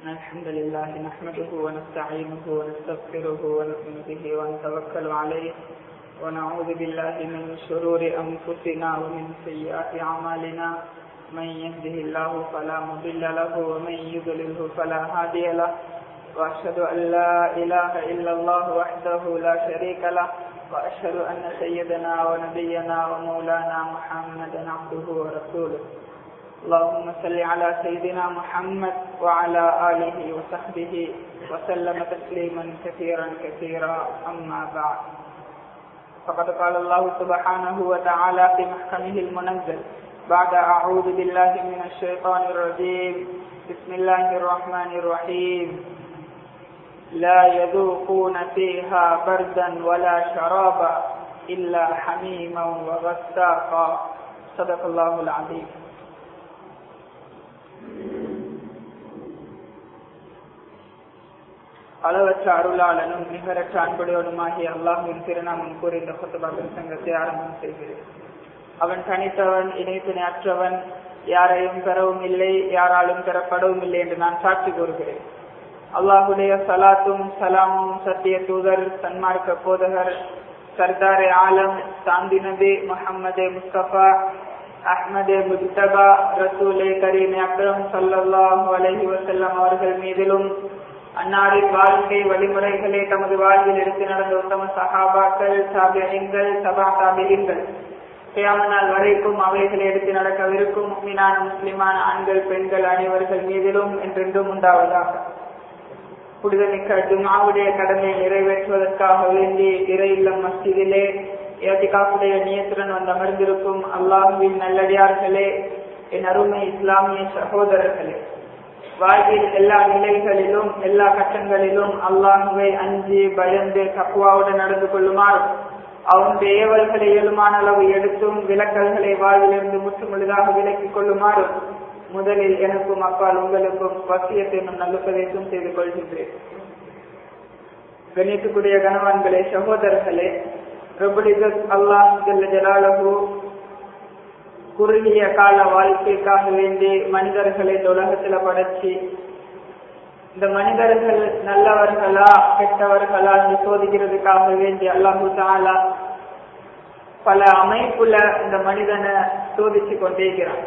الحمد لله نحمده ونستعينه ونستغفره ونؤمن به ونتوكل عليه ونعوذ بالله من شرور أنفسنا ومن سيئات أعمالنا من يهده الله فلا مضل له ومن يضلله فلا هادي له وأشهد أن لا إله إلا الله وحده لا شريك له وأشهد أن سيدنا ونبينا ومولانا محمدا عبده ورسوله اللهم صل على سيدنا محمد وعلى آله وصحبه وسلم تسليما كثيرا كثيرا أما بعد فقد قال الله سبحانه وتعالى في محكمه المنزل بعد أعوذ بالله من الشيطان الرجيم بسم الله الرحمن الرحيم لا يذوقون فيها بردا ولا شرابا إلا حميما وغساقا صدق الله العظيم அளவற்ற அருளாளனும் நிகரற்ற அன்புடையவனுமாகிய அல்லாஹுவின் திருநாமம் கூறி இந்த கொத்தபா பிரசங்கத்தை ஆரம்பம் செய்கிறேன் அவன் தனித்தவன் இணைப்பினை அற்றவன் யாரையும் பெறவும் இல்லை யாராலும் பெறப்படவும் இல்லை என்று நான் சாட்சி கூறுகிறேன் அல்லாஹுடைய சலாத்தும் சலாமும் சத்திய தூதர் சன்மார்க்க போதகர் சர்தாரே ஆலம் சாந்தி நபி முகமது முஸ்தபா அஹ்மதே முஜ்தபா ரசூலே கரீம் அக்ரம் சல்லாஹூ அலஹி வசல்லம் அவர்கள் மீதிலும் அன்னாரின் வாழ்க்கை வழிமுறைகளை தமது வாழ்வில் எடுத்து நடந்த உத்தம சகாபாக்கள் சாபியங்கள் சபா சாபியங்கள் கியாமனால் வரைக்கும் அவைகளை எடுத்து நடக்கவிருக்கும் மீனான முஸ்லிமான ஆண்கள் பெண்கள் அனைவர்கள் மீதிலும் என்றென்றும் உண்டாவதாக புனிதமிக்க ஜுமாவுடைய கடமையை நிறைவேற்றுவதற்காக வேண்டி இறை இல்லம் மஸ்ஜிதிலே ஏத்திகாப்புடைய நியத்துடன் வந்து அமர்ந்திருக்கும் அல்லாஹுவின் நல்லடியார்களே என் அருமை இஸ்லாமிய சகோதரர்களே வாழ்வில் எல்லா நிலைகளிலும் எல்லா கட்டங்களிலும் அல்லாஹுவை அஞ்சு பயந்து தக்குவாவுடன் நடந்து கொள்ளுமாறு அவனுடைய ஏவல்களை இயலுமான அளவு எடுத்தும் விளக்கல்களை வாழ்விலிருந்து முற்றுமுழுதாக விலக்கிக் கொள்ளுமாறு முதலில் எனக்கும் அப்பால் உங்களுக்கும் வசியத்தை நல்லுபதேசம் செய்து கொள்கின்றேன் கணித்துக்குரிய கணவான்களே சகோதரர்களே ரபுலிகத் அல்லாஹ் ஜலாலகு குறுகிய கால வாழ்க்கைக்காக வேண்டி மனிதர்களை இந்த உலகத்துல படைச்சு இந்த மனிதர்கள் நல்லவர்களா கெட்டவர்களா என்று சோதிக்கிறதுக்காக வேண்டி அல்லாஹு தாலா பல அமைப்புல இந்த மனிதனை சோதிச்சு கொண்டிருக்கிறான்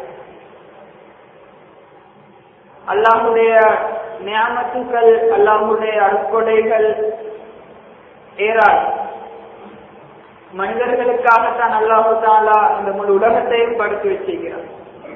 அல்லாஹுடைய நியாமத்துக்கள் அல்லாஹுடைய அற்கொடைகள் ஏறாள் மனிதர்களுக்காகத்தான் அல்லாஹு தாலா இந்த முழு உலகத்தையும் படுத்தி வச்சிருக்கிறார்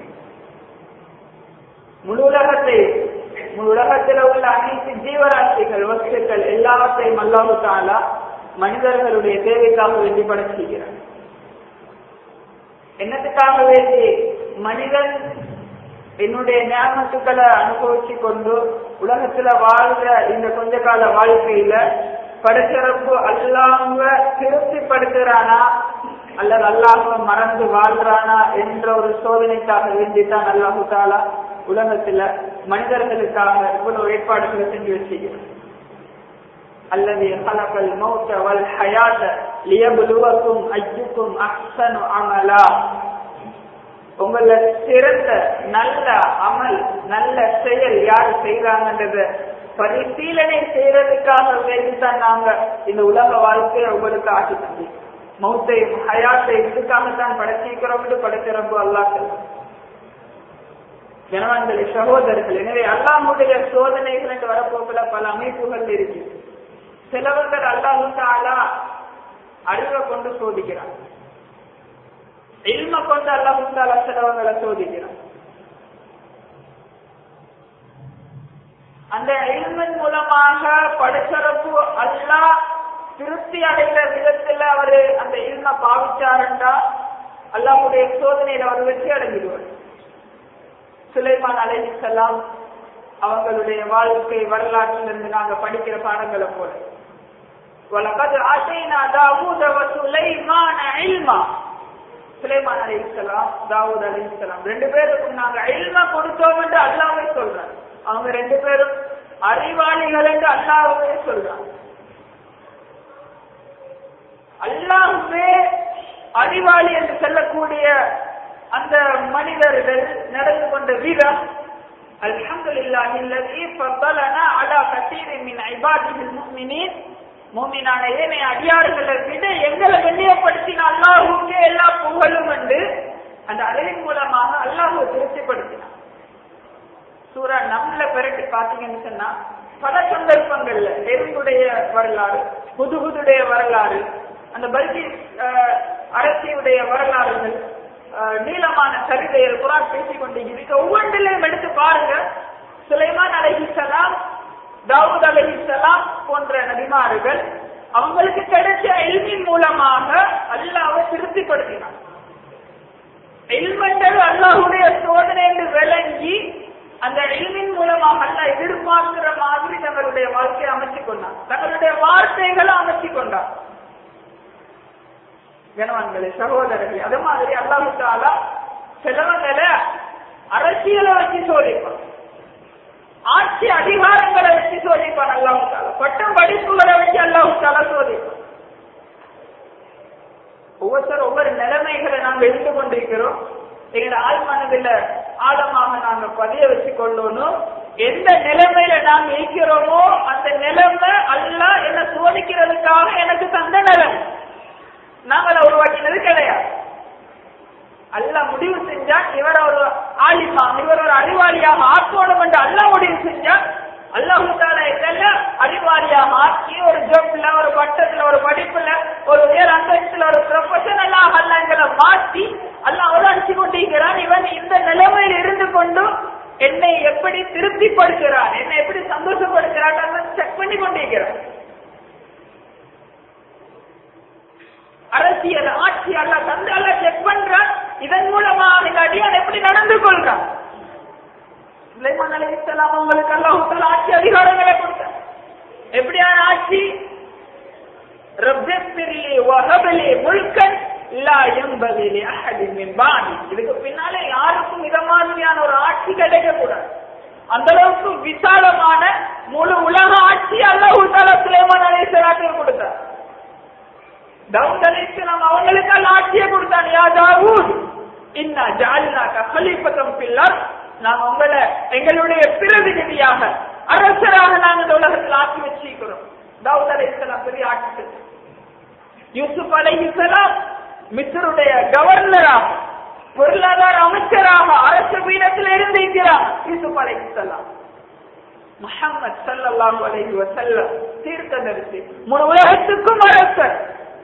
முழு உலகத்தை முழு உலகத்தில் உள்ள அனைத்து ஜீவராசிகள் வஸ்துக்கள் எல்லாவற்றையும் அல்லாஹு தாலா மனிதர்களுடைய தேவைக்காக வேண்டி படைச்சிருக்கிறார் என்னத்துக்காக வேண்டி மனிதன் என்னுடைய ஞாபகத்துக்களை அனுபவிச்சு கொண்டு உலகத்துல வாழ்ற இந்த கொஞ்ச கால வாழ்க்கையில படைச்சிறப்பு அல்லாம திருப்திப்படுத்துறானா அல்லது அல்லாம மறந்து வாழ்றானா என்ற ஒரு சோதனைக்காக வேண்டித்தான் அல்லாஹு தாலா உலகத்துல மனிதர்களுக்காக இவ்வளவு ஏற்பாடுகளை செஞ்சு வச்சுக்கிறோம் அல்லது கலக்கல் மௌத்த வல் ஹயாத்த லியபுலுவக்கும் ஐயுக்கும் அஹ்சனு அமலா உங்கள சிறந்த நல்ல அமல் நல்ல செயல் யார் செய்யறாங்கன்றத பரிசீலனை செய்யறதுக்காக வேண்டித்தான் நாங்க இந்த உலக வாழ்க்கையை உங்களுக்கு ஆட்சி தந்தி மௌத்தையும் ஹயாத்தை இதுக்காகத்தான் படைச்சிக்கிறோம் என்று படைக்கிறப்போ அல்லாக்கள் ஜனவான்களே சகோதரர்கள் எனவே அல்லாமுடைய சோதனைகள் என்று வரப்போக்குல பல அமைப்புகள் இருக்கு சிலவர்கள் அல்லாஹு தாலா அறிவை கொண்டு சோதிக்கிறான் இல்ம கொண்டு அல்லாஹு தாலா சிலவங்களை சோதிக்கிறான் அந்த இல்மின் மூலமாக படைச்சரப்பு அல்லா திருப்தி அடைகிற விதத்துல அவரு அந்த இல்ம பாவிச்சாருண்டா அல்லாஹுடைய சோதனையில அவர் வெற்றி அடைஞ்சிடுவார் சுலைமான் அலைஹிசல்லாம் அவங்களுடைய வாழ்க்கை வரலாற்றிலிருந்து நாங்க படிக்கிற பாடங்களை போல வலகது ஆசைனா தாவூத சுலைமான இல்மா சுலைமான் அலைஹிஸ்லாம் தாவூத் அலைஹிஸ்லாம் ரெண்டு பேருக்கும் நாங்க இல்ம கொடுத்தோம் என்று அல்லாவே சொல்றாங்க அவங்க ரெண்டு பேரும் அறிவாளிகள் என்று அல்லாஹுவே சொல்றாங்க அல்லாஹுவே அறிவாளி என்று சொல்லக்கூடிய அந்த மனிதர்கள் நடந்து கொண்ட வீரம் அல்ஹம்துலில்லாஹி அல்லதி ஃபضلنا على كثير من عباده المؤمنين மூமினான ஏனைய அடியார்களை விட எங்களை கண்ணியப்படுத்தின அல்லாஹுக்கே எல்லா புகழும் என்று அந்த அறிவின் மூலமாக அல்லாஹ் திருப்திப்படுத்தினான் சூரா நம்மள பிறகு பாத்தீங்கன்னு சொன்னா பல சந்தர்ப்பங்கள்ல எறும்புடைய வரலாறு புதுகுதுடைய வரலாறு அந்த பல்கி அரசியுடைய வரலாறுகள் அஹ், நீளமான சரிதைகள் குரான் பேசிக் கொண்டிருக்க ஒவ்வொன்றிலையும் எடுத்து பாருங்க சுலைமான் அலைஹிஸ்ஸலாம் தாவூத் அலைஹிஸ்ஸலாம் போன்ற நபிமார்கள் அவங்களுக்கு கிடைச்ச எல்மின் மூலமாக அல்லாஹ்வை திருப்திப்படுத்தினார் எல்மெண்டல் அல்லாஹுடைய சோதனை என்று விளங்கி அந்த எல்மின் மூலமாக அல்லாஹ் எதிர்பார்க்கிற மாதிரி தங்களுடைய வாழ்க்கையை அமைச்சுக் கொண்டார் தங்களுடைய வார்த்தைகளை அமைச்சுக் கொண்டார் கனவான்களே சகோதரர்களே அது மாதிரி அல்லாஹு தாலா சிலவங்களை அரசியலை வச்சு சோதிப்பான் ஆட்சி அதிகாரங்களை வச்சு சோதிப்பான் அல்லாஹு தாலா பட்டம் படிப்புகளை வச்சு அல்லாஹு தாலா சோதிப்பான் ஒவ்வொருத்தரும் ஒவ்வொரு நிலைமைகளை நாங்க இருந்து கொண்டிருக்கிறோம் எங்களோட ஆள் மனதில் ஆழமாக நாங்க பதிய வச்சு கொள்ளணும் எந்த நிலைமையில நாங்க இருக்கிறோமோ அந்த நிலைமை அல்லாஹ் என்ன சோதிக்கிறதுக்காக எனக்கு தந்த நிலைமை நாங்கள உருவாக்கினது கிடையாது அல்லாஹ் முடிவு செஞ்சா இவர் ஒரு ஆலிமா இவர் ஒரு அறிவாளியாக ஆக்கணும் என்று அல்லாஹ் முடிவு செஞ்சா அல்லாஹு தாலா இதெல்லாம் அறிவாளியாக ஆக்கி ஒரு ஜப்ல ஒரு பட்டத்துல ஒரு படிப்புல ஒரு உயர் அந்தஸ்துல ஒரு ப்ரொஃபஷனலாக அல்லாஹ் எங்களை மாற்றி அல்லாஹ் அவரை அடிச்சு கொண்டிருக்கிறான் இவன் இந்த நிலைமையில் இருந்து கொண்டு என்னை எப்படி திருப்திப்படுத்துகிறான் என்னை எப்படி சந்தோஷப்படுத்துகிறான் செக் பண்ணி கொண்டிருக்கிறான் அரசியல் ஆட்சி அல்ல தந்து அல்ல செக் பண்றான் இதன் மூலமா இந்த அடியான் எப்படி நடந்து கொள்றான் சுலைமான் அலைஹிஸ்ஸலாம் அவங்களுக்கு அல்லாஹ் ஆட்சி அதிகாரங்களை கொடுத்தார் எப்படியான ஆட்சி ரப்பிர்லி வஹபலி முல்கன் லா யம்பகி லி அஹதின் மின் பாதி இதுக்கு பின்னாலே யாருக்கும் இத மாதிரியான ஒரு ஆட்சி கிடைக்க கூடாது அந்த அளவுக்கு விசாலமான முழு உலக ஆட்சி அல்லாஹ் தஆலா சுலைமான் அலைஹிஸ்ஸலாத்துக்கு கொடுத்தார் தாவூத் அலைஹிஸ்ஸலாம் அவங்களுக்கு அல்ல ஆட்சியை கொடுத்தான் யா தாவூத் இன்னா ஜஅல்னாக கலீஃபத்தம் ஃபில் அர்த் நாங்க உங்களை எங்களுடைய பிரதிநிதியாக அரசராக நாங்க இந்த உலகத்தில் ஆக்கி வச்சிருக்கிறோம் தாவூத் அலைஹிஸ்ஸலாம் பெரிய ஆட்சி யூசுப் அலைஹிஸ்ஸலாம் மிஸ்ருடைய கவர்னராக பொருளாதார அமைச்சராக அரசு பீடத்தில் இருந்திருக்கிறார் யூசுப் அலைஹிஸ்ஸலாம் முஹம்மது ஸல்லல்லாஹு அலைஹி வஸல்லம் தீர்க்கதரிசி முழு உலகத்துக்கும் அரசர்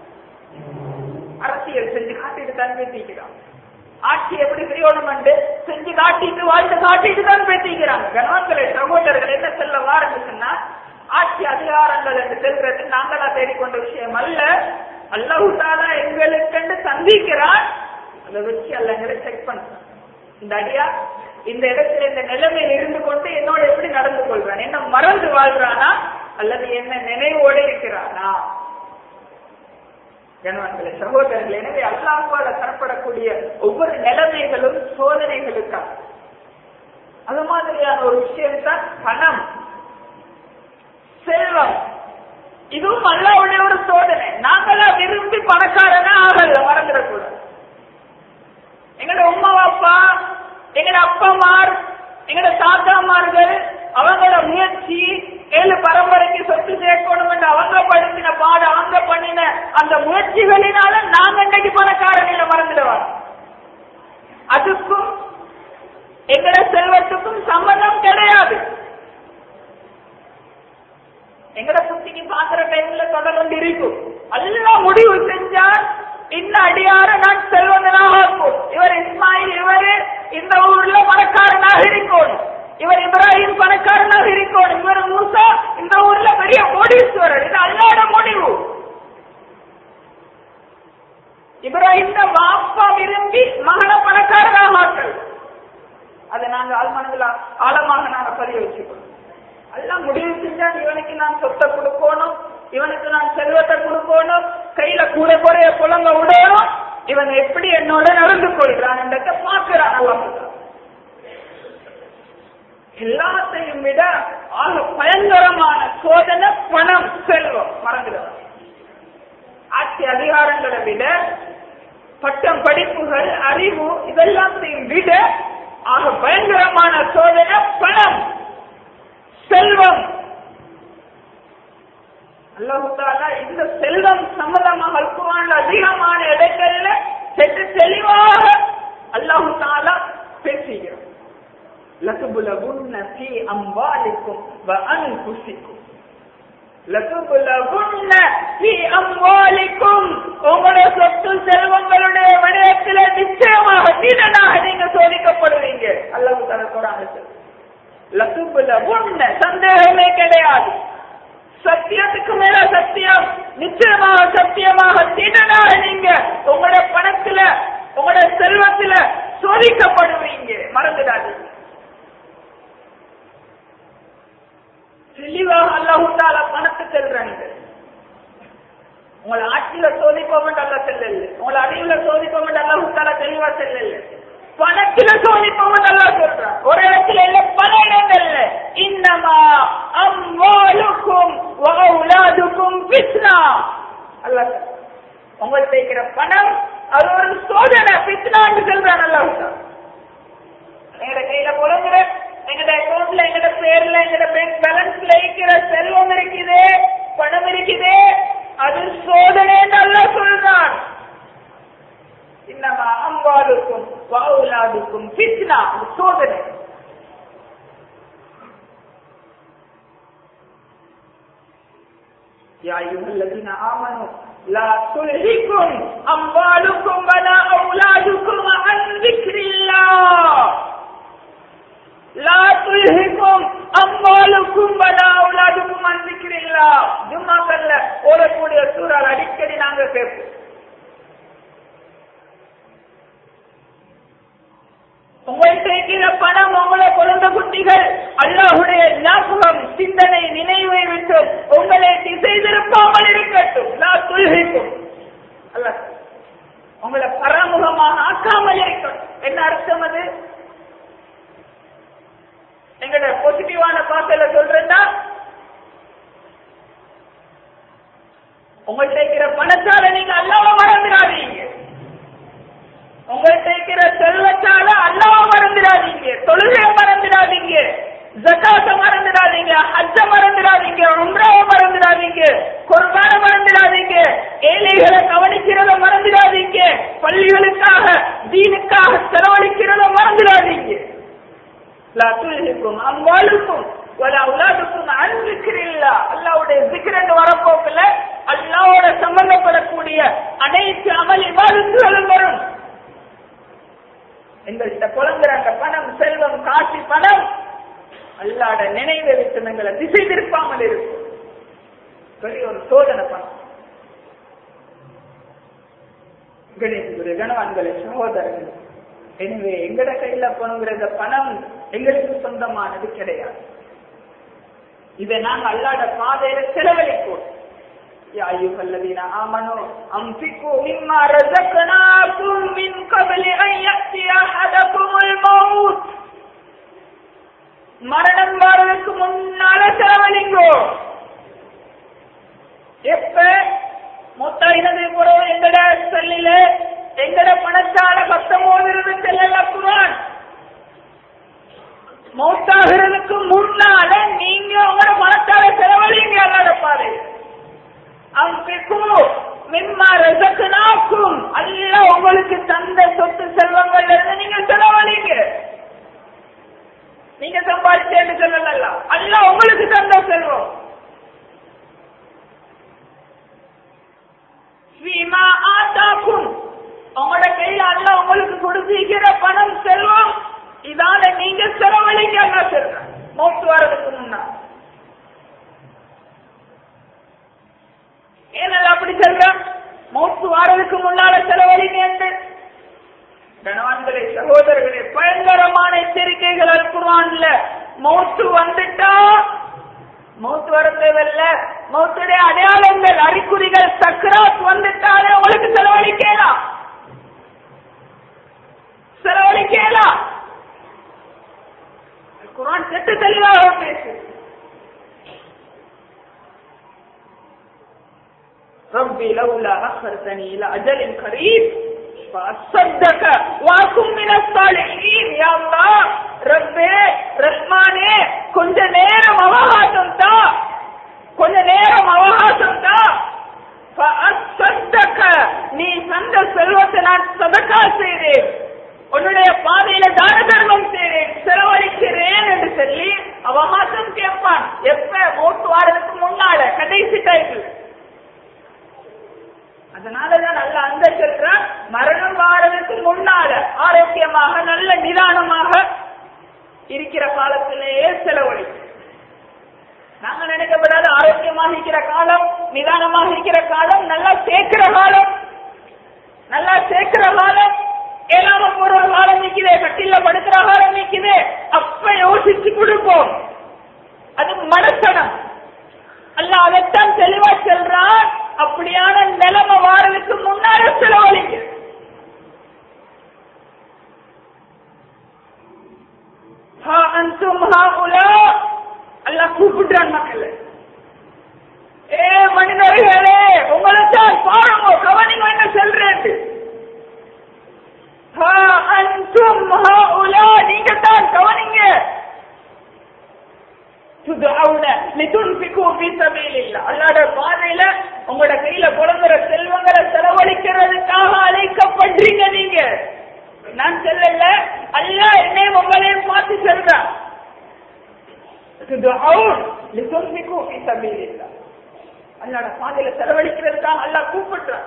அரசியல் செஞ்சு காட்டிட்டு தான் பேசிக்கிறான் ஆட்சி எப்படி செய்யணும் என்று செஞ்சு காட்டிட்டு வாழ்ந்து காட்டிட்டு தான் பேசிக்கிறாங்க கணவன்களை சகோதரர்கள் என்ன சொல்ல வாருன்னு சொன்னா ஆட்சி அதிகாரங்கள் என்று செல்றது நாங்களா தேடிக்கொண்ட விஷயம் அல்ல அல்லாஹு தாலா எங்களுக்கென்று சந்திக்கிறான் அதை வச்சு அல்ல எங்களை செக் பண்றான் இந்த அடியா இந்த இடத்துல இந்த நிலைமையில் இருந்து கொண்டு என்னோட எப்படி நடந்து கொள்றான் என்ன மறந்து வாழ்றானா அல்லது என்ன நினைவோடு இருக்கிறானா கணவன்களை சகோதரர்கள் எனவே அல்லாஹுவால தரப்படக்கூடிய ஒவ்வொரு நிலைமைகளும் சோதனைகளுக்காக அது மாதிரியான ஒரு விஷயம் தான் பணம் செல்வம் இதுவும் அல்லாவுடைய ஒரு சோதனை நாங்களா விரும்பி பணக்காரனா ஆகல மறந்துடக்கூடாது எங்களோட உமா அப்பா எங்களோட அப்பமார் எங்களோட தாத்தாமார்கள் அவங்களோட முயற்சி ஏழு பரம்பரைக்கு சொத்து சேர்க்கணும் என்று அவங்க படுத்தின பாடு அவங்க பண்ணின அந்த முயற்சிகளினால நாங்க இன்னைக்கு பணக்காரனில மறந்துடுவாங்க அதுக்கும் எங்களோட செல்வத்துக்கும் சம்பந்தம் கிடையாது எங்கட புத்திக்கு பாக்குற டைம்ல தொடர்ந்து இருக்கும் எல்லாம் முடிவு செஞ்சால் இந்த அடியார நான் செல்வந்தனாக இருக்கும் இவர் இஸ்மாயில் இவரு இந்த ஊர்ல பணக்காரனாக இருக்கணும் இவர் இப்ராஹிம் பணக்காரனாக இருக்கணும் இவர் மூசா இந்த ஊர்ல பெரிய கோடீஸ்வரர் இது அல்லாட முடிவு இப்ராஹிம் வாப்பா விரும்பி மகன பணக்காரனாக ஆக்கள் அதை நாங்க ஆழ்மனதில் ஆழமாக நாங்க பதிவு வச்சுக்கணும் எல்லாம் முடிவு செஞ்சா இவனுக்கு நான் சொத்தை கொடுக்கணும் இவனுக்கு நான் செல்வத்தை கொடுக்கணும் கையில கூட குறைய புலங்க விடணும் இவன் எப்படி என்னோட நடந்து கொள்கிறான் என்றதை பார்க்கிறான் அல்லாஹ் எல்லாத்தையும் விட ஆக பயங்கரமான சோதனை பணம் செல்வம் மறந்துடுவான் ஆட்சி அதிகாரங்களை விட பட்டம் படிப்புகள் அறிவு இதெல்லாத்தையும் விட ஆக பயங்கரமான சோதனை பணம் செல்வம் அல்லாஹால இந்த செல்வம் சம்பந்தமாக குரான் அதிகமான இடங்கள்ல சற்று தெளிவாக அல்லாஹு தாலா பேசுகிறார் லகுபுலகுன்ன ஃபீ அம்வாலிக்கும் வ அன்ஃபுசிக்கும் லகுபுலகுன்ன ஃபீ அம்வாலிக்கும் உங்களுடைய சொத்து செல்வங்களுடைய விடயத்தில் நிச்சயமாக தீரனாக நீங்க சோதிக்கப்படுவீங்க அல்லாஹு தாலா குரான் லகுபுலகுன்ன சந்தேகமே கிடையாது சத்தியத்துக்கு மேல சத்தியம் நிச்சயமாக சத்தியமாக திடனாக நீங்க உங்களோட பணத்துல உங்களோட செல்வத்துல சோதிக்கப்படுவீங்க மறந்துடாதீங்க தெளிவாக அல்லாஹுத்தால பணத்தை செல்றாங்க உங்களை ஆட்சியில சோதிப்போம் அல்ல செல்லல உங்களை அறிவுல சோதிப்போம் அல்லாஹுத்தால தெளிவா செல்லல பணத்தில சோதிப்போம் அல்லா சொல்றான் ஒரு இடத்துல இல்ல பல இடங்கள்ல இன்னமா அம்வாலுக்கும் வௌலாதுக்கும் பிஸ்னா அல்லாஹ் உங்கள்ட்ட இருக்கிற பணம் அது ஒரு சோதனை பிஸ்னான்னு சொல்றான் அல்லாஹ் எங்கட கையில புலங்குற எங்கட அக்கௌண்ட்ல எங்கட பேர்ல எங்கட பேங்க் பேலன்ஸ்ல இருக்கிற செல்வம் இருக்குது பணம் இருக்குது அது சோதனை நல்லா சொல்றான் இன்னமா அம்பாலுக்கும் வாவுலாதுக்கும் பித்னா சோதனை يا أيها الذين آمنوا لا تلهكم أموالكم ولا أولادكم عن ذكر الله لا تلهكم أموالكم ولا أولادكم عن ذكر الله ஜும்மாக்கல்ல ஓடக்கூடிய சூறால் அடிக்கடி நாங்க கேட்போம் உங்கள்கிட்ட இருக்கிற பணம் உங்களை குழந்தை குட்டிகள் அல்லாஹுடைய ஞாபகம் சிந்தனை நினைவை விட்டு உங்களை திசை திருப்பாமல் இருக்கட்டும் நான் துல்கிக்கும் அல்ல உங்களை பராமுகமாக ஆக்காமல் இருக்கட்டும் என்ன அர்த்தம் அது எங்கட பாசிட்டிவான பாசல சொல்றேன்னா உங்கள்கிட்ட இருக்கிற பணத்தால நீங்க அல்லாம மறந்துடாதீங்க உங்கள்கிட்ட இருக்கிற செல்வத்தால அல்லாம மறந்துடாதீங்க தொழுகைய மறந்துடாதீங்க ஜக்காத்த மறந்துடாதீங்க ஹஜ்ஜ மறந்துடாதீங்க உம்ராவை மறந்துடாதீங்க குர்பான மறந்துடாதீங்க ஏழைகளை கவனிக்கிறத மறந்துடாதீங்க பள்ளிகளுக்காக தீனுக்காக செலவழிக்கிறத மறந்துடாதீங்க லா துல்ஹிக்கும் அம்வாலுக்கும் வல அவுலாதுக்கும் அன் திக்ரில்லா அல்லாஹ்வுடைய திக்ர் என்று வரப்போக்குல அல்லாஹ்வோட சம்பந்தப்படக்கூடிய அனைத்து அமல் இபாதத்துகளும் வரும் எங்கள்கிட்ட புலங்குறாங்க பணம் செல்வம் காசி பணம் அல்லாட நினைவை விட்டு எங்களை திசை திருப்பாமல் இருக்கும் பெரிய ஒரு சோதனை பணம் கணேசகுரு கணவான்களே சகோதரர்கள் எனவே எங்கட கையில பணங்கிறத பணம் எங்களுக்கு சொந்தமானது கிடையாது இதை நாங்க அல்லாட பாதையில செலவழிப்போம் يا أيها الذين آمنوا أنفقوا مما رزقناكم من قبل أن يأتي أحدكم الموت மரணம் வர்றதுக்கு முன்னால செலவழிங்கோ எப்ப மூத்தாயினது கூட எங்கட செல்லில எங்கட பணத்தால பத்தொன்பது செல்லல குரான் மௌத்தாகிறதுக்கு முன்னால நீங்க உங்களோட பணத்தால செலவழிங்க அல்லாத பாரு அம்பிக்கு மிம்மா ரசக்குனாக்கும் அல்ல உங்களுக்கு தந்த சொத்து செல்வங்கள்ல இருந்து நீங்க செலவழிங்க நீங்க சம்பாதிச்சேன்னு சொல்லல அல்ல உங்களுக்கு தந்த செல்வம் ஸ்ரீமா ஆத்தாக்கும் உங்களோட கையில அல்ல உங்களுக்கு கொடுத்திருக்கிற பணம் செல்வம் இதால நீங்க செலவழிக்க அல்ல சொல்றேன் மௌத்து வர்றதுக்கு முன்னா ஏனல்ல அப்படி சொல்றேன் மௌத்து வாரதுக்கு முன்னால செலவழிங்க என்று கணவான்களே சகோதரர்களே பயங்கரமான எச்சரிக்கைகள் அனுப்புவான்ல மௌத்து வந்துட்டா மௌத்து வர தேவையில்ல மௌத்துடைய அடையாளங்கள் அறிகுறிகள் சக்கராத் வந்துட்டாலே உங்களுக்கு செலவழிக்கலாம் செலவழிக்கலாம் குரான் செட்டு தெளிவாக பேசு ربي لولا أخرتني إلى أجل قريب فأصدق وأكن من الصالحين يا الله ரப்பே ரஹ்மானே கொஞ்ச நேரம் அவகாசம் தா கொஞ்ச நேரம் அவகாசம் தா فأصدق நீ தந்த செல்வத்தை நான் சதக்கா செய்தேன் உன்னுடைய பாதையில தான தர்மம் செய்தேன் செலவழிக்கிறேன் என்று சொல்லி அவகாசம் கேட்பான் எப்ப மூட்டு வாரத்துக்கு முன்னால கடைசி டைம்ல அதனாலதான் நல்ல அந்த சொல்றான் மரணம் வாரதுக்கு முன்னால ஆரோக்கியமாக நல்ல நிதானமாக இருக்கிற காலத்திலேயே செலவழி நாங்க நினைக்கப்படாத ஆரோக்கியமாக இருக்கிற காலம் நிதானமாக இருக்கிற காலம் நல்லா சேர்க்கிற காலம் நல்லா சேர்க்கிற காலம் ஏழாம போற காலம் நிக்குதே கட்டில படுக்கிற காலம் நிக்குதே அப்ப யோசிச்சு கொடுப்போம் அது மனசனம் அல்ல அதைத்தான் தெளிவா சொல்றான் அப்படியான நிலைமை வாரதுக்கு முன்னால செலவழிக்க அல்லாஹ் கூப்பிடுறான் மக்கள் ஏ மனிதர்களே உங்களை தான் பாருங்க கவனிங்க என்ன சொல்றேன் நீங்க தான் கவனிங்க அல்லாட பாதையில உங்களோட கையில குழந்தைற செல்வங்களை செலவழிக்கிறதுக்காக அழைக்கப்படுறீங்க நீங்க நான் சொல்லல அல்ல என்னையும் உங்களையும் பார்த்து சொல்றான் அல்லாட பாதையில செலவழிக்கிறதுக்காக அல்லா கூப்பிடுறான்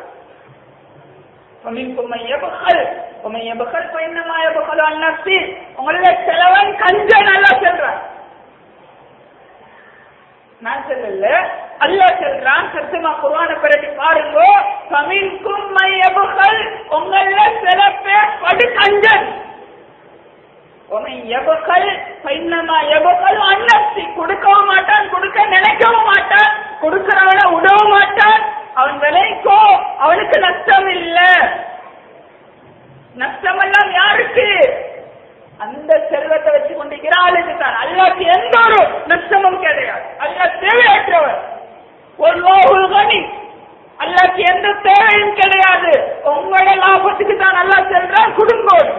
உங்களுடைய செலவன் கஞ்ச நல்லா சொல்றான் நான் சொல்லல அல்லா சொல்றான் சத்தியமா குர்ஆன பிறகு பாருங்க கமின்கும் மையபுகள் உங்கள சில பேர் படு கஞ்சன் உமை எபுகள் பைன்னமா எபுகள் அன்னசி கொடுக்கவும் மாட்டான் கொடுக்க நினைக்கவும் மாட்டான் கொடுக்கிறவன உடவும் மாட்டான் அவன் விலைக்கோ அவனுக்கு நஷ்டம் இல்ல நஷ்டம் எல்லாம் யாருக்கு அந்த செல்வத்தை வச்சு கொண்டிருக்கிற ஆளுக்கு தான் அல்லாக்கு எந்த ஒரு நஷ்டமும் கிடையாது அல்லா தேவையற்றவர் ஒரு லோகுல் கனி அல்லாக்கு எந்த தேவையும் கிடையாது உங்களோட லாபத்துக்கு தான் நல்லா செல்றான் குடும்பம்